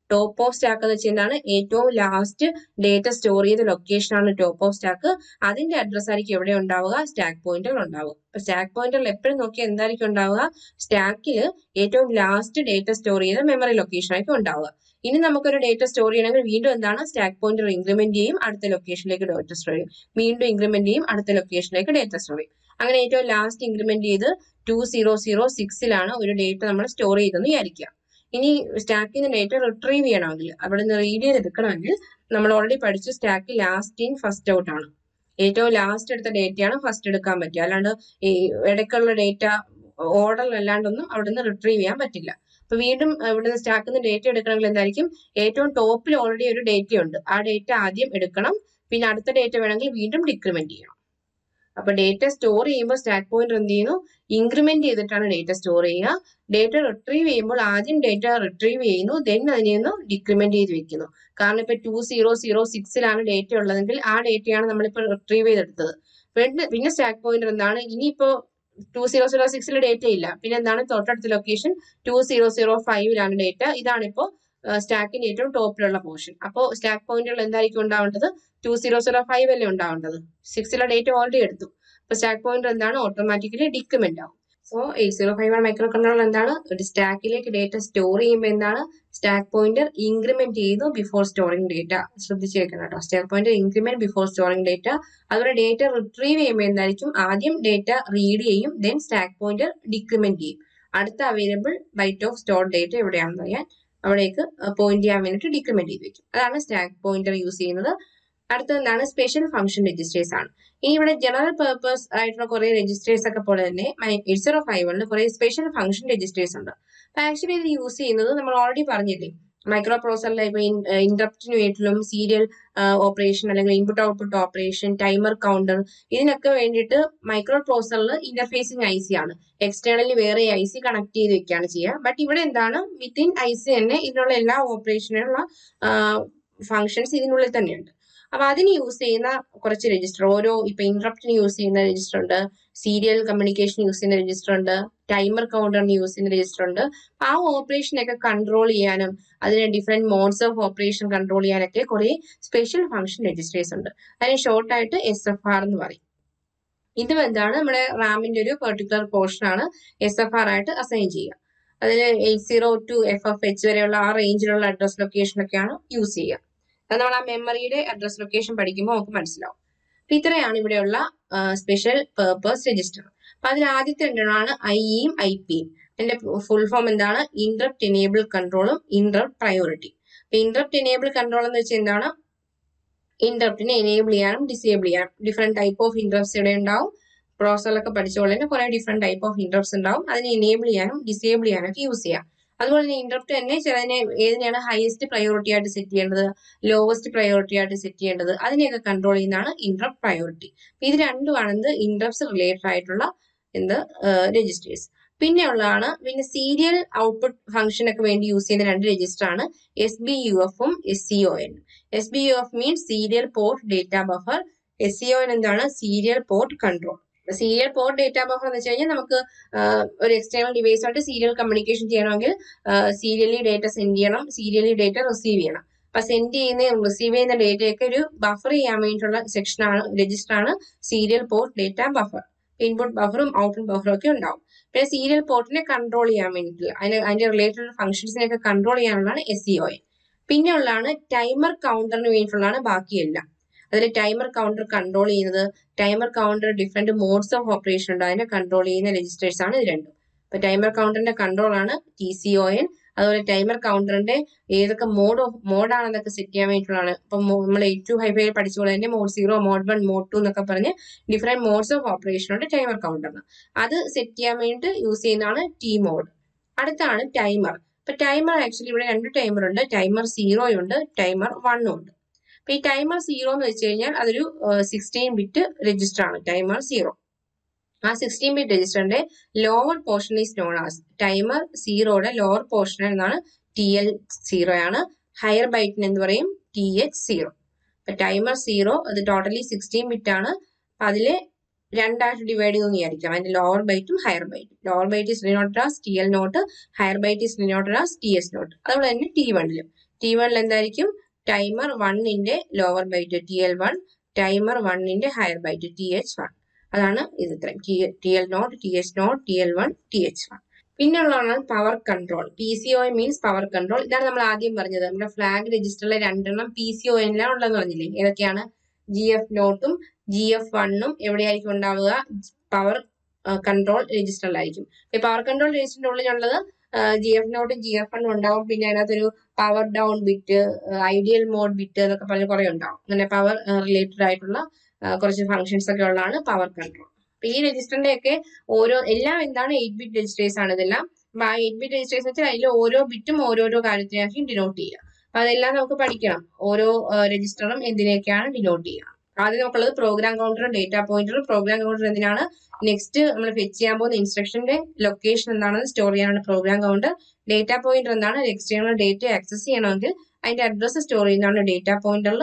ടോപ്പ് ഓഫ് സ്റ്റാക്ക് എന്ന് വെച്ചാൽ എന്താണ് ഏറ്റവും ലാസ്റ്റ് ഡേറ്റ സ്റ്റോർ ചെയ്ത ലൊക്കേഷൻ ആണ് ടോപ്പ് ഓഫ് സ്റ്റാക്ക് അതിന്റെ അഡ്രസ് ആയിരിക്കും എവിടെ ഉണ്ടാവുക സ്റ്റാക്ക് പോയിന്റിൽ ഉണ്ടാവുക അപ്പൊ സ്റ്റാക്ക് പോയിന്റിൽ എപ്പോഴും നോക്കിയാൽ എന്തായിരിക്കും ഉണ്ടാവുക സ്റ്റാക്കിൽ ഏറ്റവും ലാസ്റ്റ് ഡേറ്റ സ്റ്റോർ ചെയ്ത മെമ്മറി ലൊക്കേഷൻ ആയിരിക്കും ഉണ്ടാവുക ഇനി നമുക്കൊരു ഡേറ്റ സ്റ്റോർ ചെയ്യണമെങ്കിൽ വീണ്ടും എന്താണ് സ്റ്റാക്ക് പോയിന്റർ ഇൻക്രിമെന്റ് ചെയ്യും അടുത്ത ലൊക്കേഷനിലേക്ക് ഡേറ്റ സ്റ്റോർ ചെയ്യും വീണ്ടും ഇൻക്രിമെന്റ് ചെയ്യും അടുത്ത ലൊക്കേഷനിലേക്ക് ഡേറ്റ സ്റ്റോർ ചെയ്യും അങ്ങനെ ഏറ്റവും ലാസ്റ്റ് ഇൻക്രിമെന്റ് ചെയ്ത് ടു സീറോ സീറോ സിക്സിലാണ് ഒരു ഡേറ്റ നമ്മൾ സ്റ്റോർ ചെയ്തെന്ന് വിചാരിക്കുക ഇനി സ്റ്റാക്കിൽ നിന്ന് ഡേറ്റ റിട്രീവ് ചെയ്യണമെങ്കിൽ അവിടെ നിന്ന് റീഡ് ചെയ്തെടുക്കണമെങ്കിൽ നമ്മൾ ഓൾറെഡി പഠിച്ചു stack last in first out ആണ് ഏറ്റവും ലാസ്റ്റ് എടുത്ത ഡേറ്റയാണ് ഫസ്റ്റ് എടുക്കാൻ പറ്റുക അല്ലാണ്ട് ഈ ഇടയ്ക്കുള്ള ഡേറ്റ ഓർഡർ അല്ലാണ്ടൊന്നും അവിടെ നിന്ന് റിട്രീവ് ചെയ്യാൻ പറ്റില്ല അപ്പൊ വീണ്ടും ഇവിടുന്ന് സ്റ്റാക്കിൽ നിന്ന് ഡേറ്റ എടുക്കണമെങ്കിൽ എന്തായിരിക്കും ഏറ്റവും ടോപ്പിൽ ഓൾറെഡി ഒരു ഡേറ്റ ഉണ്ട് ആ ഡേറ്റ ആദ്യം എടുക്കണം പിന്നെ അടുത്ത ഡേറ്റ വേണമെങ്കിൽ വീണ്ടും ഡിക്രിമെന്റ് ചെയ്യണം അപ്പൊ ഡേറ്റ സ്റ്റോർ ചെയ്യുമ്പോൾ സ്റ്റാക്ക് പോയിന്റർ എന്ത് ചെയ്യുന്നു ഇൻക്രിമെന്റ് ചെയ്തിട്ടാണ് ഡേറ്റ സ്റ്റോർ ചെയ്യുക ഡേറ്റ റിട്രീവ് ചെയ്യുമ്പോൾ ആദ്യം ഡേറ്റ റിട്രീവ് ചെയ്യുന്നു ദെൻ അതിനെ ഒന്ന് ഡിക്രിമെന്റ് ചെയ്ത് വെക്കുന്നു കാരണം ഇപ്പൊ ടു സീറോ സീറോ സിക്സിലാണ് ഡേറ്റ ഉള്ളതെങ്കിൽ ആ ഡേറ്റയാണ് നമ്മളിപ്പോൾ റിട്രീവ് ചെയ്തെടുത്തത് പിന്നെ പിന്നെ സ്റ്റാക്ക് പോയിന്റർ എന്താണ് ഇനിയിപ്പോ ടു സീറോ സീറോ സിക്സിൽ ഡേറ്റ ഇല്ല പിന്നെ എന്താണ് തൊട്ടടുത്ത ലൊക്കേഷൻ ടു സീറോ സീറോ ഫൈവിലാണ് ഡേറ്റ ഇതാണിപ്പോ സ്റ്റാക്കിന്റെ ഏറ്റവും ടോപ്പിലുള്ള പോർഷൻ അപ്പോൾ സ്റ്റാക്ക് പോയിന്റുകൾ എന്തായിരിക്കും ഉണ്ടാവേണ്ടത് ടു സീറോ സീറോ ഫൈവ് അല്ലേ ഉണ്ടാവേണ്ടത് സിക്സിലെ ഡേറ്റ ഓൾറെഡി എടുത്തു അപ്പൊ സ്റ്റാക്ക് പോയിന്റർ എന്താണ് ഓട്ടോമാറ്റിക്കലി ഡിക്രിമെന്റ് ആവും so eight zero five one micro controller എന്താണ് ഒരു സ്റ്റാക്കിലേക്ക് ഡേറ്റ സ്റ്റോർ ചെയ്യുമ്പോൾ എന്താണ് സ്റ്റാക്ക് പോയിന്റർ ഇൻക്രിമെന്റ് ചെയ്തു ബിഫോർ സ്റ്റോറിംഗ് ഡേറ്റ ശ്രദ്ധിച്ചു വെക്കണം കേട്ടോ stack pointer increment before storing data അതുപോലെ ഡേറ്റ റിട്രീവ് ചെയ്യുമ്പോൾ എന്തായിരിക്കും ആദ്യം ഡേറ്റ റീഡ് ചെയ്യും ദെൻ സ്റ്റാക്ക് പോയിന്റർ ഡിക്രിമെന്റ് ചെയ്യും അടുത്ത available byte of store data എവിടെയാണെന്ന് അറിയാൻ അവിടേക്ക് പോയിന്റ് ചെയ്യാൻ വേണ്ടിയിട്ട് ഡിക്രിമെന്റ് ചെയ്ത് വെക്കും അതാണ് സ്റ്റാക്ക് പോയിന്റർ യൂസ് ചെയ്യുന്നത് അടുത്തത് എന്താണ് സ്പെഷ്യൽ ഫംഗ്ഷൻ രജിസ്റ്റേഴ്സ് ആണ് ഇനി ഇവിടെ ജനറൽ പർപ്പസ് ആയിട്ടുള്ള കുറെ രജിസ്റ്റേഴ്സ് ഒക്കെ പോലെ തന്നെ എയ്റ്റ് സീറോ ഫൈവ് ഉണ്ട് കുറെ സ്പെഷ്യൽ ഫംഗ്ഷൻ രജിസ്റ്റേഴ്സ് ഉണ്ട് അപ്പൊ ആക്ച്വലി ഇത് യൂസ് ചെയ്യുന്നത് നമ്മൾ ഓൾറെഡി പറഞ്ഞില്ലേ മൈക്രോ പ്രോസറിലെ ഇപ്പൊ ഇൻട്രപ്റ്റിന് വേണ്ടിയിട്ടും സീരിയൽ ഓപ്പറേഷൻ അല്ലെങ്കിൽ input output operation timer counter ഇതിനൊക്കെ വേണ്ടിയിട്ട് മൈക്രോ പ്രോസറിൽ ഇന്റർഫേസിങ് ഐ സി ആണ് എക്സ്റ്റേണലി വേറെ ഐ സി കണക്ട് ചെയ്ത് വെക്കുകയാണ് ചെയ്യുക ബട്ട് ഇവിടെ എന്താണ് വിത്തിൻ ഐ സി തന്നെ ഇതിനുള്ള എല്ലാ ഓപ്പറേഷനുള്ള ഫങ്ഷൻസ് ഇതിനുള്ളിൽ തന്നെയുണ്ട് അപ്പൊ അതിന് യൂസ് ചെയ്യുന്ന കുറച്ച് രജിസ്റ്റർ ഓരോ ഇപ്പൊ ഇൻട്രപ്റ്റിന് യൂസ് ചെയ്യുന്ന രജിസ്റ്റർ ഉണ്ട് സീരിയൽ കമ്മ്യൂണിക്കേഷൻ യൂസ് ചെയ്യുന്ന രജിസ്റ്റർ ഉണ്ട് ടൈമർ കൗണ്ടറിന് യൂസ് ചെയ്യുന്ന രജിസ്റ്റർ ഉണ്ട് ആ ഓപ്പറേഷൻ ഒക്കെ കൺട്രോൾ ചെയ്യാനും അതിന് different modes of operation control ചെയ്യാനൊക്കെ കുറെ സ്പെഷ്യൽ ഫംഗ്ഷൻ രജിസ്റ്റേഴ്സ് ഉണ്ട് അതിന് ഷോർട്ട് ആയിട്ട് എസ് എഫ് ആർ എന്ന് പറയും ഇതും എന്താണ് നമ്മുടെ റാമിന്റെ ഒരു പെർട്ടിക്കുലർ പോർഷൻ ആണ് എസ് എഫ് ആർ ആയിട്ട് അസൈൻ ചെയ്യുക അതിൽ eight zero two F F H വരെയുള്ള ആ റേഞ്ചിലുള്ള അഡ്രസ് ലൊക്കേഷൻ ഒക്കെയാണ് യൂസ് ചെയ്യുക അത് നമ്മൾ ആ മെമ്മറിയുടെ അഡ്രസ് ലൊക്കേഷൻ പഠിക്കുമ്പോൾ നമുക്ക് മനസ്സിലാവും അപ്പൊ ഇത്രയാണ് ഇവിടെയുള്ള സ്പെഷ്യൽ പേർപ്പസ് രജിസ്റ്റർ അപ്പൊ അതിൽ ആദ്യത്തെ രണ്ടെണ്ണമാണ് ഐയും ഐ പിയും അതിന്റെ ഫുൾ ഫോം എന്താണ് ഇൻട്രപ്റ്റ് എനേബിൾ കൺട്രോളും ഇൻട്രപ്റ്റ് പ്രയോറിറ്റി അപ്പൊ ഇൻട്രപ്റ്റ് എനേബിൾ കൺട്രോൾ എന്ന് വെച്ചാൽ എന്താണ് ഇൻട്രപ്റ്റിനെ എനേബിൾ ചെയ്യാനും ഡിസേബിൾ ചെയ്യാനും ഡിഫറെന്റ് ടൈപ്പ് ഓഫ് ഇൻട്രപ്റ്റ്സ് ഇവിടെ ഉണ്ടാവും പ്രോസറിലൊക്കെ പഠിച്ചപോലെ തന്നെ കുറെ ഡിഫറെന്റ് ടൈപ്പ് ഓഫ് ഇൻട്രപ്റ്റ്സ് ഉണ്ടാവും അതിനെ എനേബിൾ ചെയ്യാനും ഡിസേബിൾ ചെയ്യാനും ഒക്കെ യൂസ് ചെയ്യാം അതുപോലെ തന്നെ ഇൻട്രപ്റ്റ് തന്നെ ചിലതിനെ ഏതിനെയാണ് ഹയസ്റ്റ് പ്രയോറിറ്റി ആയിട്ട് സെറ്റ് ചെയ്യേണ്ടത് ലോവസ്റ്റ് പ്രയോറിറ്റി ആയിട്ട് സെറ്റ് ചെയ്യേണ്ടത് അതിനെയൊക്കെ കൺട്രോൾ ചെയ്യുന്നതാണ് ഇൻട്രപ്റ്റ് പ്രയോറിറ്റി ഇത് രണ്ടുമാണ് എന്ത് ഇൻട്രപ്റ്റ്സ് റിലേറ്റഡ് ആയിട്ടുള്ള എന്ത് രജിസ്റ്റേഴ്സ് പിന്നെ ഉള്ളതാണ് പിന്നെ സീരിയൽ ഔട്ട്പുട്ട് ഫംഗ്ഷൻ ഒക്കെ വേണ്ടി യൂസ് ചെയ്യുന്ന രണ്ട് രജിസ്റ്റർ ആണ് എസ് ബി യു എഫും S C O N S B U F means serial port data buffer S C O N എന്താണ് serial port control serial port data buffer എന്ന് വെച്ച് കഴിഞ്ഞാൽ നമുക്ക് ഒരു എക്സ്റ്റേണൽ ഡിവൈസ് ആയിട്ട് സീരിയൽ കമ്മ്യൂണിക്കേഷൻ ചെയ്യണമെങ്കിൽ serially data send ചെയ്യണം സീരിയലി data receive ചെയ്യണം അപ്പൊ സെൻഡ് ചെയ്യുന്ന റിസീവ് ചെയ്യുന്ന ഡേറ്റയൊക്കെ ഒരു ബഫർ ചെയ്യാൻ വേണ്ടിയിട്ടുള്ള സെക്ഷൻ ആണ് രജിസ്റ്റർ ആണ് serial port data buffer input ബഫറും ഔട്ട്പുട്ട് ബഫറും ഒക്കെ ഉണ്ടാവും പിന്നെ സീരിയൽ പോർട്ടിനെ കൺട്രോൾ ചെയ്യാൻ വേണ്ടിയിട്ടുള്ള അതിന് അതിന്റെ റിലേറ്റഡ് ഫംഗ്ഷൻസിനെയൊക്കെ കൺട്രോൾ ചെയ്യാനുള്ളതാണ് എസ് സി ഒ പിന്നെ ഉള്ളതാണ് ടൈമർ കൗണ്ടറിന് വേണ്ടിയിട്ടുള്ളതാണ് ബാക്കിയെല്ലാം അതിൽ ടൈമർ കൗണ്ടർ കൺട്രോൾ ചെയ്യുന്നത് timer counter different modes of operation ഉണ്ട് അതിനെ കൺട്രോൾ ചെയ്യുന്ന രജിസ്റ്റേഴ്സ് ആണ് ഇത് രണ്ടും ഇപ്പൊ ടൈമർ കൗണ്ടറിന്റെ കൺട്രോൾ ആണ് ടി സി ഒ എൻ അതുപോലെ ടൈമർ കൗണ്ടറിന്റെ ഏതൊക്കെ മോഡ് ഓഫ് മോഡാണെന്നൊക്കെ സെറ്റ് ചെയ്യാൻ വേണ്ടിയിട്ടുള്ളതാണ് ഇപ്പൊ നമ്മൾ ഏറ്റവും ഹൈഫൈ പഠിച്ച പോലെ തന്നെ mode zero mode one mode two എന്നൊക്കെ പറഞ്ഞ് ഡിഫറെന്റ് മോഡ്സ് ഓഫ് ഓപ്പറേഷൻ ഉണ്ട് ടൈമർ കൗണ്ടറിന് അത് സെറ്റ് ചെയ്യാൻ വേണ്ടിയിട്ട് യൂസ് ചെയ്യുന്നതാണ് ടി മോഡ് അടുത്താണ് ടൈമർ ഇപ്പൊ ടൈമർ ആക്ച്വലി ഇവിടെ രണ്ട് ടൈമർ ഉണ്ട് ടൈമർ സീറോ ഉണ്ട് ടൈമർ വണ്ണും ഉണ്ട് അപ്പൊ ഈ ടൈമർ സീറോ എന്ന് വെച്ച് കഴിഞ്ഞാൽ അതൊരു സിക്സ്റ്റീൻ ബിറ്റ് രജിസ്റ്റർ ആണ് ടൈമർ സീറോ ആ സിക്സ്റ്റീൻ ബിറ്റ് രജിസ്റ്ററിന്റെ lower portion is known as timer സീറോയുടെ ലോവർ പോർഷൻ എന്നാണ് ടി എൽ സീറോ ആണ് ഹയർ ബൈറ്റിന് എന്ത് പറയും ടി എച്ച് സീറോ അപ്പൊ ടൈമർ സീറോ അത് ടോട്ടലി സിക്സ്റ്റീൻ ബിറ്റ് ആണ് അപ്പൊ അതിലെ രണ്ടായിട്ട് ഡിവൈഡ് ചെയ്യുമെന്ന് വിചാരിക്കാം അതിന്റെ ലോവർ ബൈറ്റും ഹയർ ബൈറ്റും lower byte is denoted as T L naught higher byte is denoted as T S not അതുപോലെ തന്നെ ടി വണ്ണിലും ടി വണ്ണിൽ എന്തായിരിക്കും ടൈമർ വണ്ണിന്റെ lower byte T L one timer വണ്ണിന്റെ higher byte T H one അതാണ് ഇത് ഇത്രയും T L naught T H naught T L one T H one പിന്നുള്ളതാണ് power control P C O means power control ഇതാണ് നമ്മൾ ആദ്യം പറഞ്ഞത് നമ്മുടെ ഫ്ലാഗ് രജിസ്റ്ററിലെ രണ്ടെണ്ണം പി സി ഒ എല്ലാം ഉള്ളതെന്ന് പറഞ്ഞില്ലേ ഏതൊക്കെയാണ് ജി എഫ് നോട്ടും ജി എഫ് വണ്ണും എവിടെയായിരിക്കും ഉണ്ടാവുക പവർ കൺട്രോൾ രജിസ്റ്ററിലായിരിക്കും ഈ പവർ കൺട്രോൾ രജിസ്റ്ററിന്റെ ഉള്ളിലുള്ളത് ജി എഫ് നോട്ടും ജി എഫ് വണ്ണും ഉണ്ടാവും പിന്നെ അതിനകത്തൊരു power down bit idle mode bit എന്നൊക്കെ പറഞ്ഞ് കുറെ ഉണ്ടാവും അങ്ങനെ പവർ റിലേറ്റഡ് ആയിട്ടുള്ള കുറച്ച് ഫങ്ഷൻസ് ഒക്കെ ഉള്ളതാണ് പവർ കൺട്രോൾ അപ്പൊ ഈ രജിസ്റ്ററിന്റെ ഒക്കെ ഓരോ എല്ലാം എന്താണ് എയ്റ്റ് ബിറ്റ് രജിസ്റ്റേഴ്സ് ആണ് ഇതെല്ലാം അപ്പൊ ആ എയ്റ്റ് ബിറ്റ് രജിസ്റ്റേഴ്സ് വെച്ചാൽ അതിൽ ഓരോ ബിറ്റും ഓരോരോ കാര്യത്തിനായിരിക്കും ഡിനോട്ട് ചെയ്യുക അപ്പൊ അതെല്ലാം നമുക്ക് പഠിക്കണം ഓരോ രജിസ്റ്ററും എന്തിനൊക്കെയാണ് ഡിനോട്ട് ചെയ്യുക ആദ്യം നമുക്കുള്ളത് പ്രോഗ്രാം കൗണ്ടറും ഡേറ്റ പോയിന്ററും പ്രോഗ്രാം കൗണ്ടർ എന്തിനാണ് നെക്സ്റ്റ് നമ്മൾ ഫെച്ച് ചെയ്യാൻ പോകുന്ന ഇൻസ്ട്രക്ഷന്റെ ലൊക്കേഷൻ എന്താണെന്ന് സ്റ്റോർ ചെയ്യാനാണ് പ്രോഗ്രാം കൗണ്ടർ ഡേറ്റ പോയിന്റർ എന്താണ് എക്സ്റ്റേണൽ ഡേറ്റ ആക്സസ് ചെയ്യണമെങ്കിൽ അതിന്റെ അഡ്രസ്സ് സ്റ്റോർ ചെയ്യുന്നതാണ് ഡേറ്റ പോയിന്ററിൽ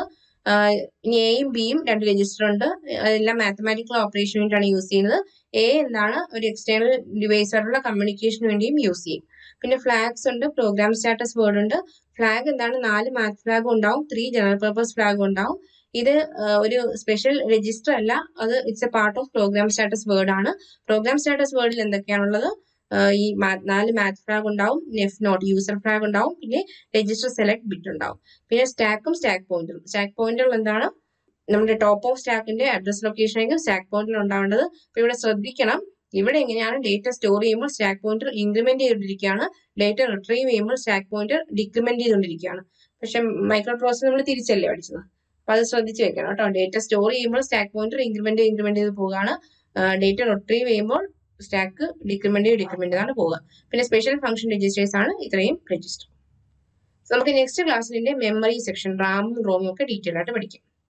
ഇനി എയും ബിയും രണ്ട് രജിസ്റ്റർ ഉണ്ട് അതെല്ലാം മാത്തമാറ്റിക്കൽ ഓപ്പറേഷന് വേണ്ടിയിട്ടാണ് യൂസ് ചെയ്യുന്നത് എ എന്താണ് ഒരു എക്സ്റ്റേണൽ ഡിവൈസ് ആയിട്ടുള്ള കമ്മ്യൂണിക്കേഷന് വേണ്ടിയും യൂസ് ചെയ്യും പിന്നെ ഫ്ലാഗ്സ് ഉണ്ട് പ്രോഗ്രാം സ്റ്റാറ്റസ് വേർഡ് ഉണ്ട് ഫ്ലാഗ് എന്താണ് നാല് മാത്ത് ഫ്ലാഗ് ഉണ്ടാവും ത്രീ ജനറൽ പർപ്പസ് ഫ്ലാഗ് ഉണ്ടാവും ഇത് ഒരു സ്പെഷ്യൽ രജിസ്റ്റർ അല്ല അത് it's a part of program status word ആണ് പ്രോഗ്രാം സ്റ്റാറ്റസ് വേർഡിൽ എന്തൊക്കെയാണുള്ളത് ഈ നാല് മാത്ത് ഫ്ലാഗ് ഉണ്ടാവും നെഫ് നോട്ട് യൂസർ ഫ്ലാഗ് ഉണ്ടാവും പിന്നെ രജിസ്റ്റർ സെലക്ട് ബിറ്റ് ഉണ്ടാവും പിന്നെ സ്റ്റാക്കും സ്റ്റാക്ക് പോയിന്ററും സ്റ്റാക്ക് പോയിന്ററിൽ എന്താണ് നമ്മുടെ ടോപ്പ് ഓഫ് സ്റ്റാക്കിന്റെ അഡ്രസ് ലൊക്കേഷൻ ആയിരിക്കും സ്റ്റാക്ക് പോയിന്റിൽ ഉണ്ടാവേണ്ടത് അപ്പൊ ഇവിടെ ശ്രദ്ധിക്കണം ഇവിടെ എങ്ങനെയാണ് ഡേറ്റ സ്റ്റോർ ചെയ്യുമ്പോൾ സ്റ്റാക്ക് പോയിന്റർ ഇൻക്രിമെന്റ് ചെയ്തുകൊണ്ടിരിക്കുകയാണ് ഡേറ്റ റിട്രീവ് ചെയ്യുമ്പോൾ സ്റ്റാക്ക് പോയിന്റർ ഡിക്രിമെന്റ് ചെയ്തുകൊണ്ടിരിക്കുകയാണ് പക്ഷെ മൈക്രോ പ്രോസസ് നമ്മൾ തിരിച്ചല്ലേ പഠിച്ചത് അപ്പൊ അത് ശ്രദ്ധിച്ച് വെക്കണം കേട്ടോ ഡേറ്റ സ്റ്റോർ ചെയ്യുമ്പോൾ സ്റ്റാക്ക് പോയിന്റർ ഇൻക്രിമെന്റ് ഇൻക്രിമെന്റ് ചെയ്ത് പോവുകയാണ് ഡേറ്റ റിട്രീവ് ചെയ്യുമ്പോൾ സ്റ്റാക്ക് ഡിക്രിമെന്റ് ഡിക്രിമെന്റ് ആണ് പോവുക പിന്നെ സ്പെഷ്യൽ ഫംഗ്ഷൻ രജിസ്റ്റേഴ്സ് ആണ് ഇത്രയും രജിസ്റ്റർ നമുക്ക് നെക്സ്റ്റ് ക്ലാസ്സിലെ മെമ്മറി സെക്ഷൻ റാമും റോമും ഒക്കെ ഡീറ്റെയിൽ ആയിട്ട് പഠിക്കാം